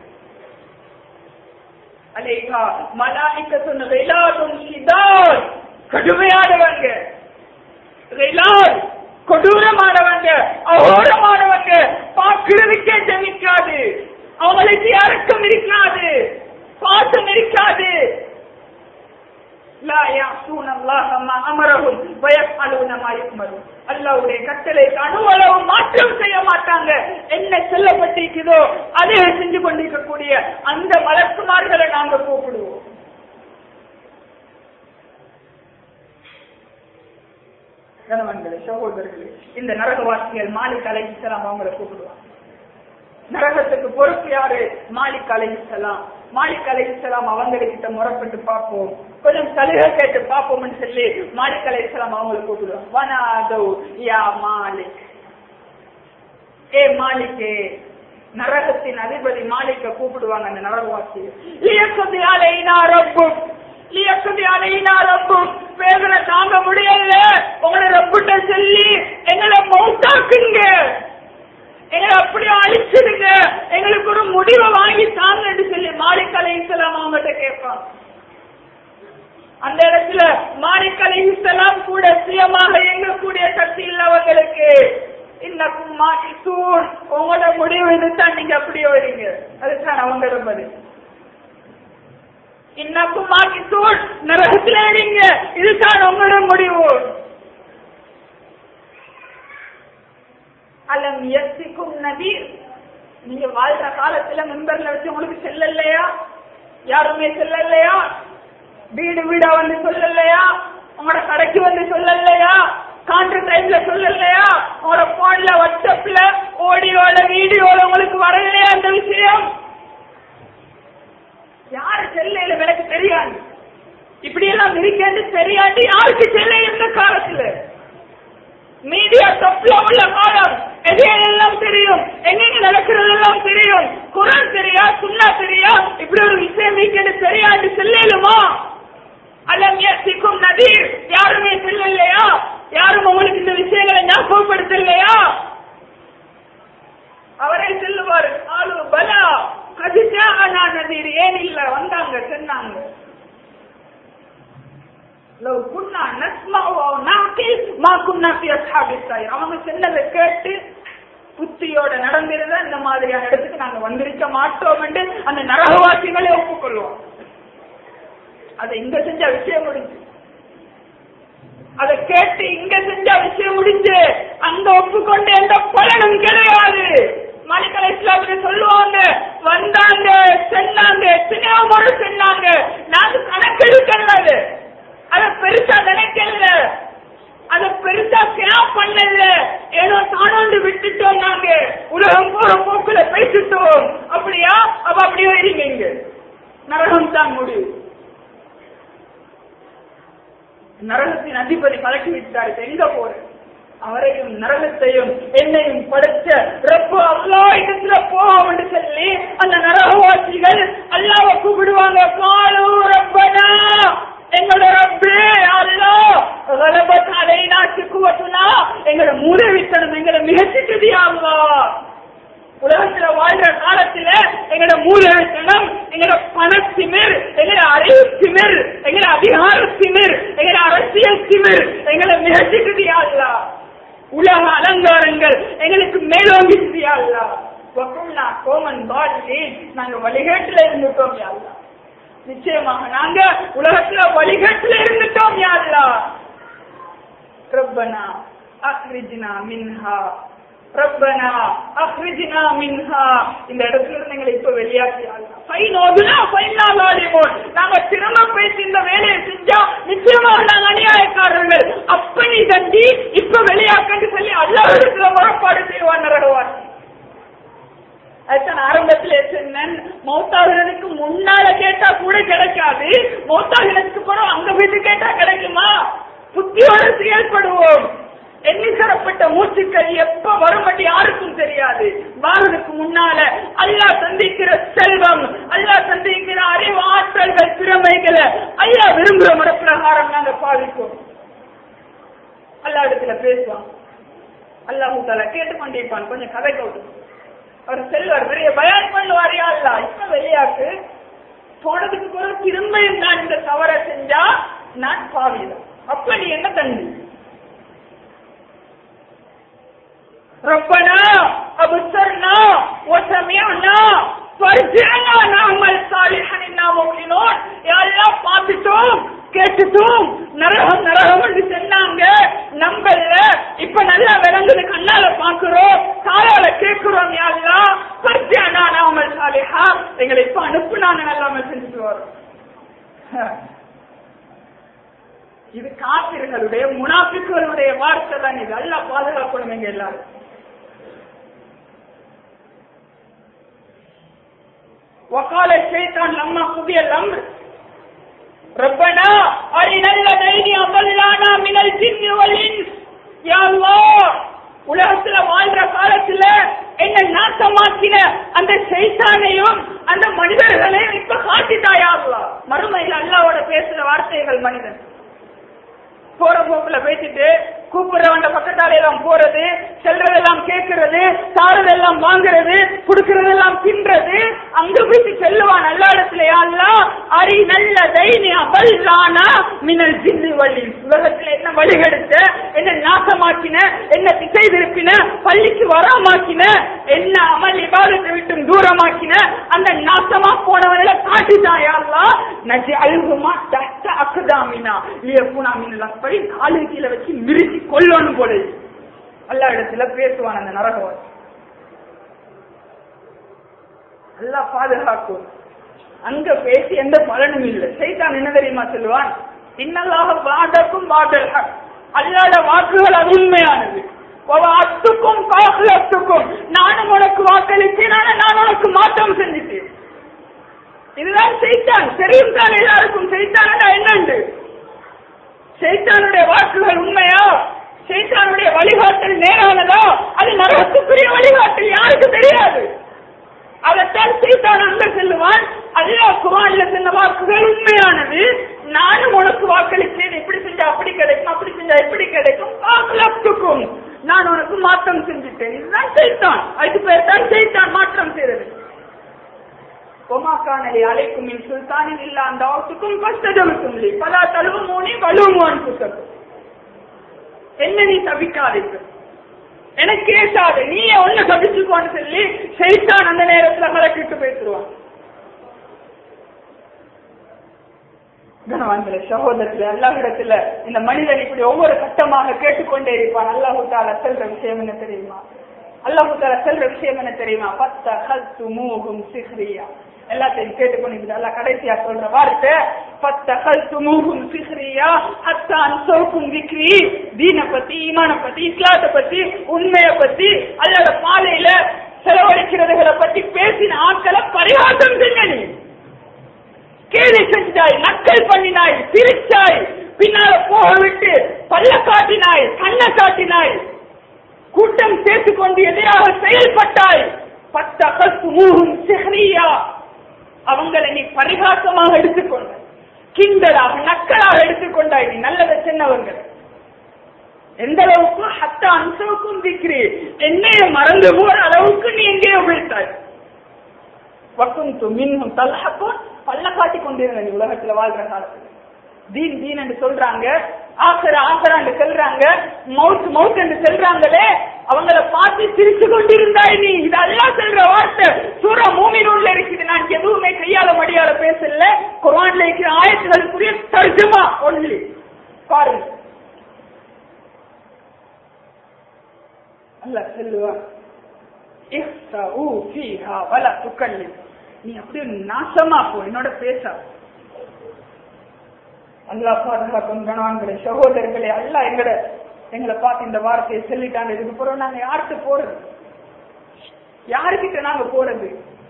அலேகா மலாய்க்கத்துன் ரிலாதுன் ஷிதார் கடுமையானவங்க ரிலாத் கொடூரமானவங்க அகோரமானவங்க பார்க்கிறதுக்கே ஜமிக்காது அவங்களுக்கு இறக்கம் இருக்காது பாசம் இருக்காது லா யாசூன அல்லாஹ மா அமரஹும் வயஃஅலூன மா யுமரூன் அல்லாஹ்வுடைய கட்டளைக்கு அணுவளவு மாற்றம் செய்ய மாட்டாங்க என்ன சொல்லப்பட்டிருக்குதோ அதை செஞ்சு கொண்டிருக்கக்கூடிய அந்த மலக்குமார்களை நாங்க கூப்பிடுவோம் கணவன்களே சகோதரர்களே இந்த நரகவாசிகள் மாலிக் அலைஹிஸ்ஸலாம் அவங்களை கூப்பிடுவாங்க நரகத்துக்கு பொறுப்பு யாரு மாலிக் அலைஹிஸ்ஸலாம் மாலிக் அலைஹிஸ்ஸலாம் அவங்ககிட்ட முறைப்பட்டு பார்ப்போம் கொஞ்சம் சலுகை கேட்டு பார்ப்போம்னு சொல்லி மாலிக் அலைஹிஸ்ஸலாம் அவங்களை கூப்பிடுவோம் வனாதோ யா மாலிக் ஏ மாலிக்கே நரகத்தின் அதிபதி மாலிக்க கூப்பிடுவாங்க அந்த நரகவாசி லியக்கதி அலைனா ரப்புக் லியக்கதி அலைனா ரப்புக் வேதனை தாங்க முடியல உங்களை ரப்புட்ட சொல்லி எங்களை மௌத்தாக்குங்க எங்களை அப்படியே அழிச்சிடுங்க எங்களுக்கு ஒரு முடிவை வாங்கி தாங்கன்னு சொல்லி மாலிக் அலைஹிஸ்ஸலாம் அவங்ககிட்ட கேட்பாங்க அந்த இடத்துல மாலிக் அலைஹிஸ்ஸலாம் கூட சுயமாக இயங்கக்கூடிய சக்தி இல்லவங்களுக்கு இன்னக்கும் மாட்டிசூன் உங்களோட முடிவு இதுதான் நீங்க அப்படியே வரீங்க அதுதான் அவங்களோட பதில் இன்னக்கும் மாட்டிசூன் நரகத்துல இருங்க இதுதான் உங்களோட முடிவு அலம் எத்திக்கும் நபீர் நீங்க வாழ்ற காலத்துல மெம்பர்ல வச்சு உங்களுக்கு செல்லலையா யாருமே செல்லலையா வீடு வீடா வந்து சொல்லலையா உங்களோட கடைக்கு வந்து சொல்லலையா காண்ற டைம்ல சொல்லலையா உங்களோட போன்ல வாட்ஸ்அப்ல ஆடியோல வீடியோல உங்களுக்கு வரலையா அந்த விஷயம் யாரு செல்லையில எனக்கு தெரியாது இப்படி எல்லாம் இருக்கேன்னு தெரியாது யாருக்கு செல்ல இந்த காலத்துல மீடியா தொப்புல உள்ள காலம் எதையெல்லாம் தெரியும் எங்கெங்க நடக்கிறது எல்லாம் தெரியும் குரான் தெரியா சுண்ணா தெரியா இப்படி ஒரு விஷயம் வீக்கெண்டு தெரியாது செல்லுமா அலம் யசிக்கும் நதீர் யாருமே சொல்லலையா யாரும் உங்களுக்கு இந்த விஷயங்களை ஞாபகப்படுத்தலையா அவரே சொல்லுவார் ஆளு பலா கதிஜா அனா நதீர் ஏன் இல்ல வந்தாங்க சொன்னாங்க லவ் குன்னா நஸ்மஉ அவ் நஅகில் மா குன்னா ஃபி அஸ்ஹாபிஸ் ஸைர் அவங்க சொன்னதை கேட்டு புத்தியோட நடந்திருந்தா இந்த மாதிரியான இடத்துக்கு நாங்க வந்திருக்க மாட்டோம் என்று அந்த நரகவாசிகளே ஒப்புக்கொள்வோம் அதை இங்க செஞ்ச விஷயம் முடிஞ்சு அதை கேட்டு இங்க செஞ்ச விஷயம் முடிஞ்சு அங்க ஒப்புக்கொண்டு எந்த பலனும் கிடையாது மலிகலை இஸ்லாத்துல சொல்லுவாங்க வந்தாங்க சொன்னாங்க எத்தனையோ முறை சொன்னாங்க நாங்க கணக்கெடுக்கல அது அதை பெருசா நினைக்கல அதை பெருசா கேப் பண்ணல ஏதோ தானோண்டு விட்டுட்டோம் நாங்க உலகம் போற போக்குல பேசிட்டோம் அப்படியா அப்ப அப்படியே இருங்க இங்க நரகம் தான் முடிவு நரகத்தின் அதிபதி கலக்கி விட்டாரு எங்க போற அவரையும் நரகத்தையும் என்னையும் படைச்ச ரப்ப அல்லா இடத்துல போவோம் என்று சொல்லி அந்த நரகவாசிகள் அல்லாவை கூப்பிடுவாங்க காலு ரப்பனா எங்களோட ரப்பே அல்லா கலபத் அலைனா சிக்குவத்துனா எங்களோட மூலவித்தனம் எங்களை மிகச்சிட்டது அல்லா உலகத்துல வாழ்ற காலத்துல எங்களோட மூலவித்தனம் எங்களோட பணத்திமிர் எங்களோட அறிவு திமிர் எங்களோட அதிகார திமிர் எங்களோட அரசியல் திமிர் எங்களை மிகச்சிட்டது அல்லா உலக அலங்காரங்கள் எங்களுக்கு மேலோங்கி அல்லா வக்கும்னா கோமன் பாடி நாங்க வழிகாட்டுல இருந்துட்டோம் யாருலா நிச்சயமாக நாங்க உலகத்துல வழிகாட்டுல இருந்துட்டோம் யாருலா ரப்பனா அஹ்ரிஜ்னா மின்ஹா ரப்பனா அஹ்ரிஜ்னா மின்ஹா இந்த இடத்துல இருந்து எங்களை இப்ப வெளியாக்கி ஃபைனோதுனா ஃபைனல் ஆலிமோன் நாங்க திரும்ப பேசி இந்த வேலையை செஞ்சா நிச்சயமாக நாங்க அநியாயக்காரர்கள் அப்ப நீ தண்டி இப்ப வெளியாக்கன்னு சொல்லி அல்லாஹ் இடத்துல முறப்பாடு செய்வான் நரகவாசி அதுதான் ஆரம்பத்தில் சொன்னேன் மௌத்தாகிறதுக்கு முன்னால கேட்டா கூட கிடைக்காது மௌத்தாகிறதுக்கு பிறகு அங்க போயிட்டு கேட்டா கிடைக்குமா புத்தியோட செயல்படுவோம் எண்ணிசரப்பட்ட மூச்சுக்கள் எப்ப வரும் யாருக்கும் தெரியாது வாரதுக்கு முன்னால அல்லாஹ் சந்திக்கிற செல்வம் அல்லாஹ் சந்திக்கிற அறிவு ஆற்றல்கள் திறமைகளை அல்லாஹ் விரும்புகிற முறப்பிரகாரம் நாங்க பாதிப்போம் அல்லா இடத்துல பேசுவான் அல்லாஹு தாலா கேட்டுக்கொண்டிருப்பான் கொஞ்சம் கதை கவுட்டு அவர் செல்வார் பெரிய பயான் பண்ணுவார் அல்லா இப்ப வெளியாக்கு போனதுக்கு பிறகு திரும்ப நான் இந்த தவறை செஞ்சா நான் பாவிதான் அப்ப நீ என்ன தண்டி ربنا أبصرنا وسمعنا فرجعنا نعمل صالحا إنا موقنون يا الله பார்த்துட்டோம் கேட்டுட்டோம் நரகம் நரகம் என்று சொன்னாங்க நம்பல இப்ப நல்லா விளங்குது கண்ணால பாக்குறோம் காலால கேட்கிறோம் யாருலா பர்ஜானா நாமல் சாலிஹா எங்களை இப்ப அனுப்பு நாங்க நல்லா செஞ்சுட்டு வரோம் இது காப்பிர்களுடைய முனாபிக்குகளுடைய வார்த்தை தான் இது அல்ல பாதுகாக்கணும் எங்க எல்லாரும் وقال الشيطان لما قضي الامر ربنا ارنا الذين اضلانا من الجن والانس يا الله உலகத்துல வாழ்ற காலத்துல என்ன நாசமாக்கின அந்த சைத்தானையும் அந்த மனிதர்களையும் இப்ப காட்டிட்டாயா மறுமையில் அல்லாவோட பேசுற வார்த்தைகள் மனிதன் போற போக்குல பேசிட்டு கூப்பிடுறவன் பக்கத்தால எல்லாம் போறது செல்றதெல்லாம் கேட்கறது சாரதெல்லாம் வாங்குறது குடுக்கறதெல்லாம் தின்றது அங்க போயிட்டு செல்லுவான் நல்ல இடத்துல யாரெல்லாம் அரி நல்ல தைனியா பல்லானா மினல் ஜின்னு வழி உலகத்துல என்ன வழிகெடுத்த என்ன நாசமாக்கின என்ன திசை திருப்பின பள்ளிக்கு வராமாக்கின என்ன அமல் இபாதத்தை விட்டு தூரமாக்கின அந்த நாசமா போனவர்களை காட்டிட்டான் யாரெல்லாம் நஜி அழுகுமா தஸ்த அக்குதாமினா லியப்புனா மின்னல் அப்படி காலு கீழே வச்சு மிரிச்சு கொல்லணும் போல அல்லா இடத்துல பேசுவான் அந்த நரகவாசி அல்லா பாதுகாக்கும் அங்க பேசி எந்த பலனும் இல்லை செய்தான் என்ன தெரியுமா சொல்லுவான் இன்னல்லாக வாதக்கும் வாதல் அல்லாட வாக்குகள் அது உண்மையானது அத்துக்கும் காகலத்துக்கும் நானும் உனக்கு வாக்களித்தேன் நான் உனக்கு மாற்றம் செஞ்சுட்டேன் இதுதான் செய்தான் தெரியும் தான் எல்லாருக்கும் செய்தான் என்னண்டு சைத்தானுடைய வாக்குகள் உண்மையா சைத்தானுடைய வழிகாட்டல் நேரானதா அது நரகத்துக்குரிய வழிகாட்டல் யாருக்கு தெரியாது அதைத்தான் சைத்தான் அங்க செல்லுவான் அல்லா குரான்ல சொன்ன வாக்குகள் உண்மையானது நானும் உனக்கு செய்தான் அதுக்கு பேர் தான் செய்தான் மாற்றம் செய்தது ஒமாக்கானலி அலைக்கும் மின் சுல்தானின் இல்ல அந்த ஆட்டுக்கும் பஸ்தஜமுக்கும் பலா தழுவு மூணி வலுமோன் புத்தகம் என்ன நீ தவிக்காதீங்க எனக்கு கேட்டாது நீ ஒண்ணு தவிச்சுக்கோன்னு சொல்லி செய்தான் அந்த நேரத்துல மலக்கிட்டு பேசுருவான் கனவான்களே சகோதரர்களே அல்லாஹிடத்துல இந்த மனிதன் இப்படி ஒவ்வொரு கட்டமாக கேட்டுக்கொண்டே இருப்பான் அல்லாஹு தாலா செல்ற விஷயம் என்ன தெரியுமா அல்லாஹு தாலா செல்ற விஷயம் என்ன தெரியுமா பத்த ஹல்து மூகும் சிஹ்ரியா எல்லாத்தையும் கேட்டுக்கொண்டு அல்ல கடைசியா சொல்ற வார்த்தை பத்த ஹல்து மூகும் சிஹ்ரியா ஹத்தான் சோக்கும் விக்ரி தீன பத்தி ஈமான பத்தி இஸ்லாத்தை பத்தி உண்மையை பத்தி அல்லது பாலையில செலவழிக்கிறதுகளை பத்தி பேசின ஆட்களை பரிகாசம் செஞ்ச நீ கேலி செஞ்சாய் நக்கல் பண்ணினாய் சிரிச்சாய் பின்னால போக விட்டு பல்ல காட்டினாய் கண்ண காட்டினாய் கூட்டம் சேர்த்துக் கொண்டு எதிராக செயல்பட்டாய் பத்த கசு மூகும் செஹரியா அவங்களை நீ பரிகாசமாக எடுத்துக்கொண்ட கிண்டலாக நக்கலாக எடுத்துக்கொண்டாய் நீ நல்லதை சின்னவங்க எந்த அளவுக்கு ஹத்த அம்சவுக்கும் திக்ரி என்னைய மறந்து போற அளவுக்கு நீ எங்கேயோ விழுத்தாய் வக்குந்து மின்னும் தல்ஹக்கும் பல்ல காட்டி கொண்டிருந்த நீ உலகத்துல வாழ்ற காலத்துல தீன் தீன் என்று சொல்றாங்க ஆசர ஆசரா என்று சொல்றாங்க மவுத் மவுத் என்று சொல்றாங்களே அவங்கள பார்த்து சிரிச்சு கொண்டிருந்தாய் நீ இது அல்லாஹ் சொல்ற வார்த்தை சூரா மூமினூன்ல இருக்குது நான் எதுவுமே கையால மடியால பேசல குர்ஆன்ல இருக்கிற ஆயத்துகளுக்குரிய தர்ஜுமா ஒன்லி பாருங்க அல்லாஹ் சொல்லுவான் இஹ்ஸஉ ஃபீஹா வலா துக்கல்லிம் நீ அப்படியே நாசமா போ என்னோட பேச அல்லாஹ் பாதுகாக்கும் கணவான்களே சகோதரர்களே அல்லாஹ் எங்கட எங்களை பார்த்து இந்த வார்த்தையை சொல்லிட்டாங்க இதுக்கு பிறகு நாங்க யார்கிட்ட போறது யாருக்கிட்ட நாங்க போறது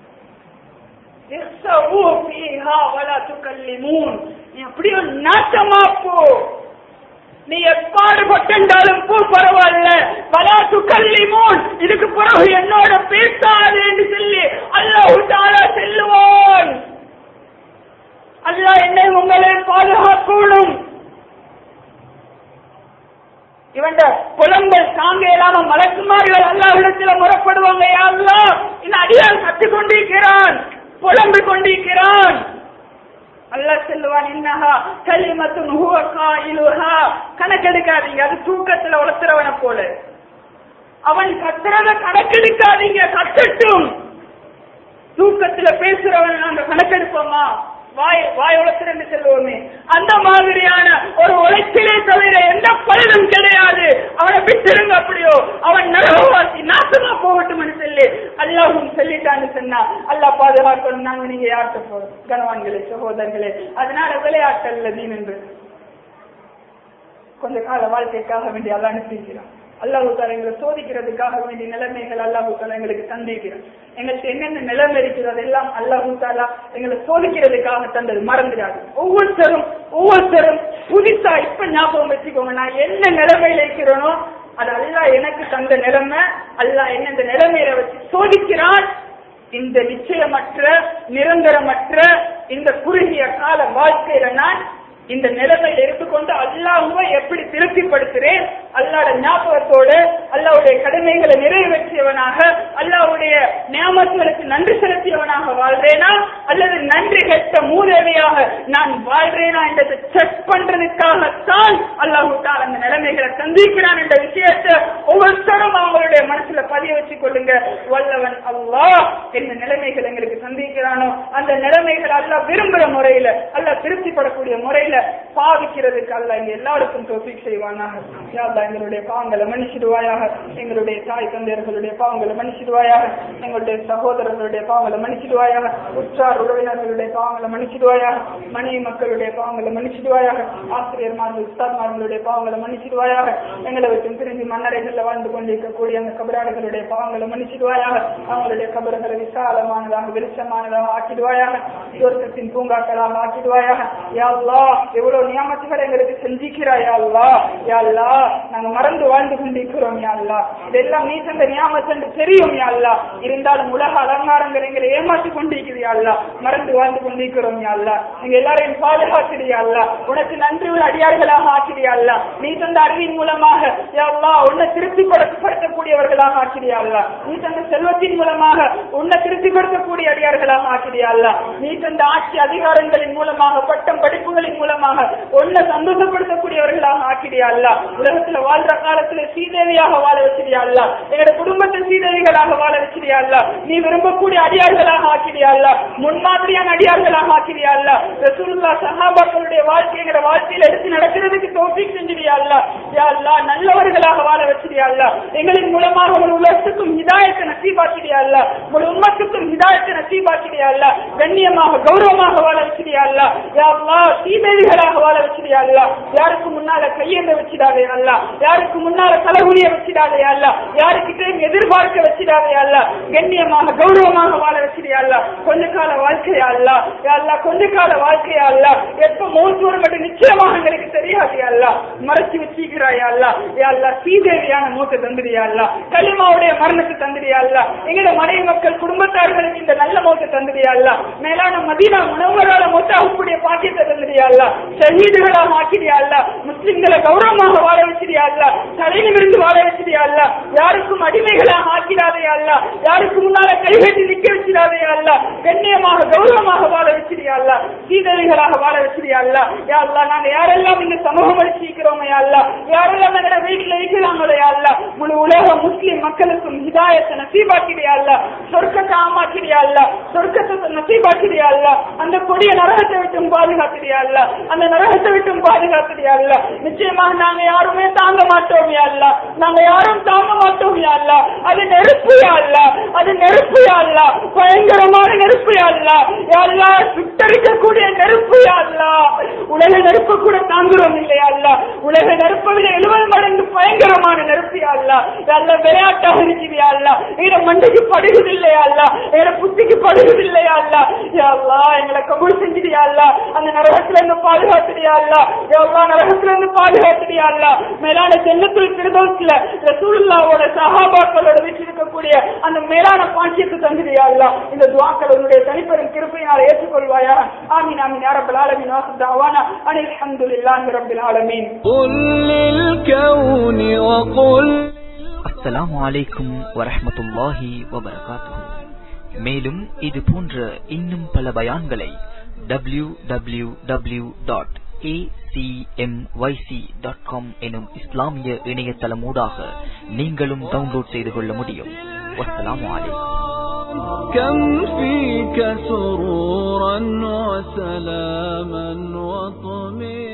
இஹ்ஸஉ ஃபீஹா வலா துக்கல்லிமூன் நீ அப்படியே நாசமா போ நீ எப்பாடு பட்டண்டாலும் போ பரவாயில்ல பலா துக்கல்லிமூன் இதுக்கு பிறகு என்னோட பேசாது என்று சொல்லி அல்லாஹ் தாலா செல்லுவான் அல்லாஹ் என்னை உங்களை பாதுகாக்கணும் இவன் புலம்பல் தாங்க இல்லாம மலக்குமார்கள் அல்லாஹிடத்துல முறப்படுவாங்க யா அல்லாஹ் இந்த அடியால் கத்து கொண்டிருக்கிறான் புலம்பிக் கொண்டிருக்கிறான் அல்லாஹ் சொல்லுவான் இன்னஹா கலிமத்துன் ஹுவ காயிலுஹா கணக்கெடுக்காதீங்க அது தூக்கத்துல உளத்துறவன போல அவன் கத்துறத கணக்கெடுக்காதீங்க கத்தட்டும் தூக்கத்துல பேசுறவன் நாங்க கணக்கெடுப்போமா வாய் வாய் உழைச்சிருந்து செல்வோமே அந்த மாதிரியான ஒரு உழைச்சிலே தவிர எந்த பலனும் கிடையாது அவனை விட்டுருங்க அப்படியோ அவன் நரகவாசி நாசமா போகட்டும் சொல்லி அல்லாஹும் சொல்லிட்டான்னு சொன்னா அல்லாஹ் பாதுகாக்கணும் நாங்க நீங்க யார்கிட்ட போறோம் கனவான்களே சகோதரர்களே அதனால விளையாட்டல்ல தீன் என்று கொஞ்ச கால வாழ்க்கைக்காக வேண்டி அல்லாஹ் அனுப்பிக்கிறான் அல்லாஹு தாலா எங்களை சோதிக்கிறதுக்காக வேண்டிய நிலைமைகள் அல்லாஹு தாலா எங்களுக்கு தந்திருக்கிறான் எங்களுக்கு என்னென்ன நிலைமை இருக்கிறது எல்லாம் அல்லாஹு தாலா எங்களை சோதிக்கிறதுக்காக தந்தது மறந்துடாது ஒவ்வொருத்தரும் ஒவ்வொருத்தரும் புதுசா இப்ப ஞாபகம் வச்சுக்கோங்க நான் என்ன நிலைமையில இருக்கிறேனோ அது அல்லாஹ் எனக்கு தந்த நிலைமை அல்லாஹ் என்ன இந்த நிலைமையில வச்சு சோதிக்கிறான் இந்த நிச்சயமற்ற நிரந்தரமற்ற இந்த குறுகிய கால வாழ்க்கையில நான் இந்த நிலைமையில் எடுத்துக்கொண்டு அல்லாஹுவை எப்படி திருப்திப்படுத்துறேன் அல்லாட ஞாபகத்தோடு அல்லாவுடைய கடமைகளை நிறைவேற்றியவனாக அல்லாவுடைய நியமத்துகளுக்கு நன்றி செலுத்தியவனாக வாழ்றேனா அல்லது நன்றி கெட்ட மூதேவியாக நான் வாழ்றேனா என்றதை செக் பண்றதுக்காகத்தான் அல்லாஹு தால் அந்த நிலைமைகளை சந்திக்கிறான் என்ற விஷயத்தை ஒவ்வொருத்தரும் அவங்களுடைய மனசுல பதிய வச்சுக் கொள்ளுங்க வல்லவன் அல்லாஹ் என்ன நிலைமைகள் எங்களுக்கு சந்திக்கிறானோ அந்த நிலைமைகள் அல்லாஹ் விரும்புற முறையில அல்லாஹ் திருப்திப்படக்கூடிய முறையில பாவிக்கிறதுக்கு அல்ல எங்க எல்லாருக்கும் தோப்பிக் செய்வானாக யா அல்லாஹ் எங்களுடைய பாவங்களை மன்னிச்சிடுவாயாக எங்களுடைய தாய் தந்தையர்களுடைய பாவங்களை மன்னிச்சிடுவாயாக எங்களுடைய சகோதரர்களுடைய பாவங்களை மன்னிச்சிடுவாயாக உற்றார் உறவினர்களுடைய பாவங்களை மன்னிச்சிடுவாயாக மனைவி மக்களுடைய பாவங்களை மன்னிச்சிடுவாயாக ஆசிரியர்மார்கள் உஸ்தாத்மார்களுடைய பாவங்களை மன்னிச்சிடுவாயாக எங்களை விட்டு பிரிஞ்சு மன்னரைகள்ல வாழ்ந்து கொண்டிருக்கக்கூடிய அந்த கபராடுகளுடைய பாவங்களை மன்னிச்சிடுவாயாக அவங்களுடைய கபறுகளை விசாலமானதாக வெளிச்சமானதாக ஆக்கிடுவாயாக சுவர்க்கத்தின் பூங்காக்களாக ஆக்கிடுவாயாக யா அல்லாஹ் எவ்வளவு நியமத்துகள் எங்களுக்கு செஞ்சிக்கிறாய் யா அல்லாஹ் யா அல்லாஹ் நாங்க மறந்து வாழ்ந்து கொண்டிருக்கிறோம் யா அல்லாஹ் இதெல்லாம் நீ தந்த நியாமத்து என்று தெரியும் யா அல்லாஹ் இருந்தாலும் உலக அலங்காரங்கள் எங்களை ஏமாற்றி கொண்டிருக்குது யா அல்லாஹ் மறந்து வாழ்ந்து கொண்டிருக்கிறோம் யா அல்லாஹ் நீங்க எல்லாரையும் பாதுகாத்துடு யா அல்லாஹ் உனக்கு நன்றி உள்ள அடியார்களாக ஆக்கிடு யா அல்ல நீ தந்த அறிவின் மூலமாக யா அல்லாஹ் உன்னை திருப்திப்படுத்தக்கூடியவர்களாக ஆக்கிறியா அல்ல நீ தந்த செல்வத்தின் மூலமாக உன்னை திருப்திப்படுத்தக்கூடிய அடியார்களாக ஆக்கிறியா அல்ல நீ தந்த ஆட்சி அதிகாரங்களின் மூலமாக பட்டம் படிப்புகளின் மூலமாக உன்னை சந்தோஷப்படுத்தக்கூடியவர்களாக ஆக்கிறியா அல்ல உலகத்துல வாழ்ற காலத்துல சீதேவியாக வாழ வச்சிரியா அல்ல எங்களோட குடும்பத்தை சீதேவிகளாக வாழ வச்சிரியா அல்ல நீ விரும்பக்கூடிய அடியார்களாக ஆக்கிறியா அல்ல முன்மாதிரியான அடியார்களாக ஆக்கிறியா அல்ல ரசூலுல்லாஹ் சஹாபாக்களுடைய வாழ்க்கைங்கிற வாழ்க்கையில எடுத்து நடக்கிறதுக்கு தோஃபிக் செஞ்சிரியா அல்ல யா அல்லா நல்லவர்களாக வாழ வச்சிரியா அல்ல எங்களின் மூலமாக ஒரு உலகத்துக்கும் ஹிதாயத்தை நசீபாக்கிறியா அல்ல ஒரு உம்மத்துக்கும் ஹிதாயத்தை நசீபாக்கிறியா அல்ல கண்ணியமாக கௌரவமாக வாழ வச்சிரியா அல்ல யா அல்லா சீதேவிகளாக வாழ வச்சிரியா அல்ல யாருக்கு முன்னால கையேந்த வச்சிடாதே அல்ல யாருக்கு முன்னால தலைகுனிய வச்சிடாதே அல்ல யாருக்கிட்டையும் எதிர்பார்க்க வச்சிடாதே அல்ல கண்ணியமாக கௌரவமாக வாழ வச்சிரியா அல்ல கொஞ்ச கால வாழ்க்கையா அல்ல யா அல்லா கொஞ்ச கால வாழ்க்கையா அல்ல எப்ப மௌத்து வரும் மட்டும் நிச்சயமாக எங்களுக்கு தெரியாது யா அல்ல மறைச்சு வச்சிக்கிறாயா அல்ல யா அல்லா சீதேவியான மூத்த தந்திரியா அல்ல களிமாவுடைய மரணத்தை தந்திரியா அல்ல எங்களோட மனைவி மக்கள் குடும்பத்தார்களுக்கு இந்த நல்ல மௌத்த தந்திரியா அல்ல மேலான மதீனா உணவரால மொத்தாகக்கூடிய பாக்கியத்தை தந்திரியா அல்ல ஷஹீதுகளாக ஆக்கிறியா அல்ல முஸ்லிம்களை கௌரவமாக வாழ வச்சிரியா அல்ல தலையிலிருந்து வாழ வச்சிரியா அல்ல யாருக்கும் அடிமைகளாக ஆக்கிடாதே அல்ல யாருக்கு முன்னால கைகட்டி நிக்க வச்சிடாதே அல்ல கண்ணியமாக கௌரவமாக வாழ வச்சிரியா அல்ல சீதவிகளாக வாழ வச்சிரியா அல்ல யா அல்ல நாங்க யாரெல்லாம் இந்த சமூகம் அடிச்சிக்கிறோமே அல்ல யாரெல்லாம் எங்களோட வீட்டுல இருக்கிறாங்களே அல்ல முழு உலக முஸ்லிம் மக்களுக்கும் ஹிதாயத்தை நசீபாக்கிறியா அல்ல சொர்க்கத்தை ஆமாக்கிறியா அல்ல சொர்க்கத்தை நசீபாக்கிறியா அல்ல அந்த கொடிய நரகத்தை விட்டும் பாதுகாக்கிறியா அல்ல அந்த நரகத்தை விட்டும் பாதுகாக்கிறியா அல்ல நிச்சயமாக நாங்க யாருமே தாங்க மாட்டோம் யா அல்ல நாங்க யாரும் தாங்க மாட்டோம் யா அல்ல அது நெருப்பு யா அல்ல அது நெருப்பு யா அல்ல பயங்கரமான நெருப்பு யா அல்ல யா அல்ல சுட்டரிக்கக்கூடிய நெருப்பு யா அல்ல உலக நெருப்பு கூட தாங்குறோம் இல்லையா அல்ல உலக நெருப்பை விட எழுபது மடங்கு பயங்கரமான நெருப்பு யா அல்ல யா அல்ல விளையாட்டாக இருக்கிறியா அல்ல எங்க மண்டைக்கு படுகுது இல்லையா அல்ல எங்க புத்திக்கு படுகுது இல்லையா அல்ல யா அல்லா எங்களை கபூல் செஞ்சிடியா அல்ல அந்த நரகத்துல இருந்து பாதுகாத்துடியா அல்ல யா அல்லா நரகத்துல இருந்து பாதுகாத்துடியா அல்ல மேலான ஜன்னத்துல் பிரதோஸ்ல ரசூலுல்லாவோட சஹாபாக்களோட வீட்டில் இருக்கக்கூடிய அந்த மேலான பாக்கியத்தை தந்துடியா அல்ல இந்த துவாக்கள் உன்னுடைய தனிப்பெரும் கிருப்பையினால் ஏற்றுக்கொள்வாயா ஆமீன் ஆமீன் யா ரப்பல் ஆலமீன் வாசல் தாவானா அனில் அல்ஹம்துலில்லாஹி ரப்பில் ஆலமீன் قل للكون وقل அஸ்ஸலாமு அலைக்கும் வரஹ்மத்துல்லாஹி வபரகாத்துஹு மேலும் இது போன்ற இன்னும் பல பயான்களை W W W dot dot com எனும் இஸ்லாமிய இணையதளம் ஊடாக நீங்களும் டவுன்லோட் செய்து கொள்ள முடியும் வஸ்ஸலாமு அலைக்கும் كم فيك سرورا وسلاما وطمئنا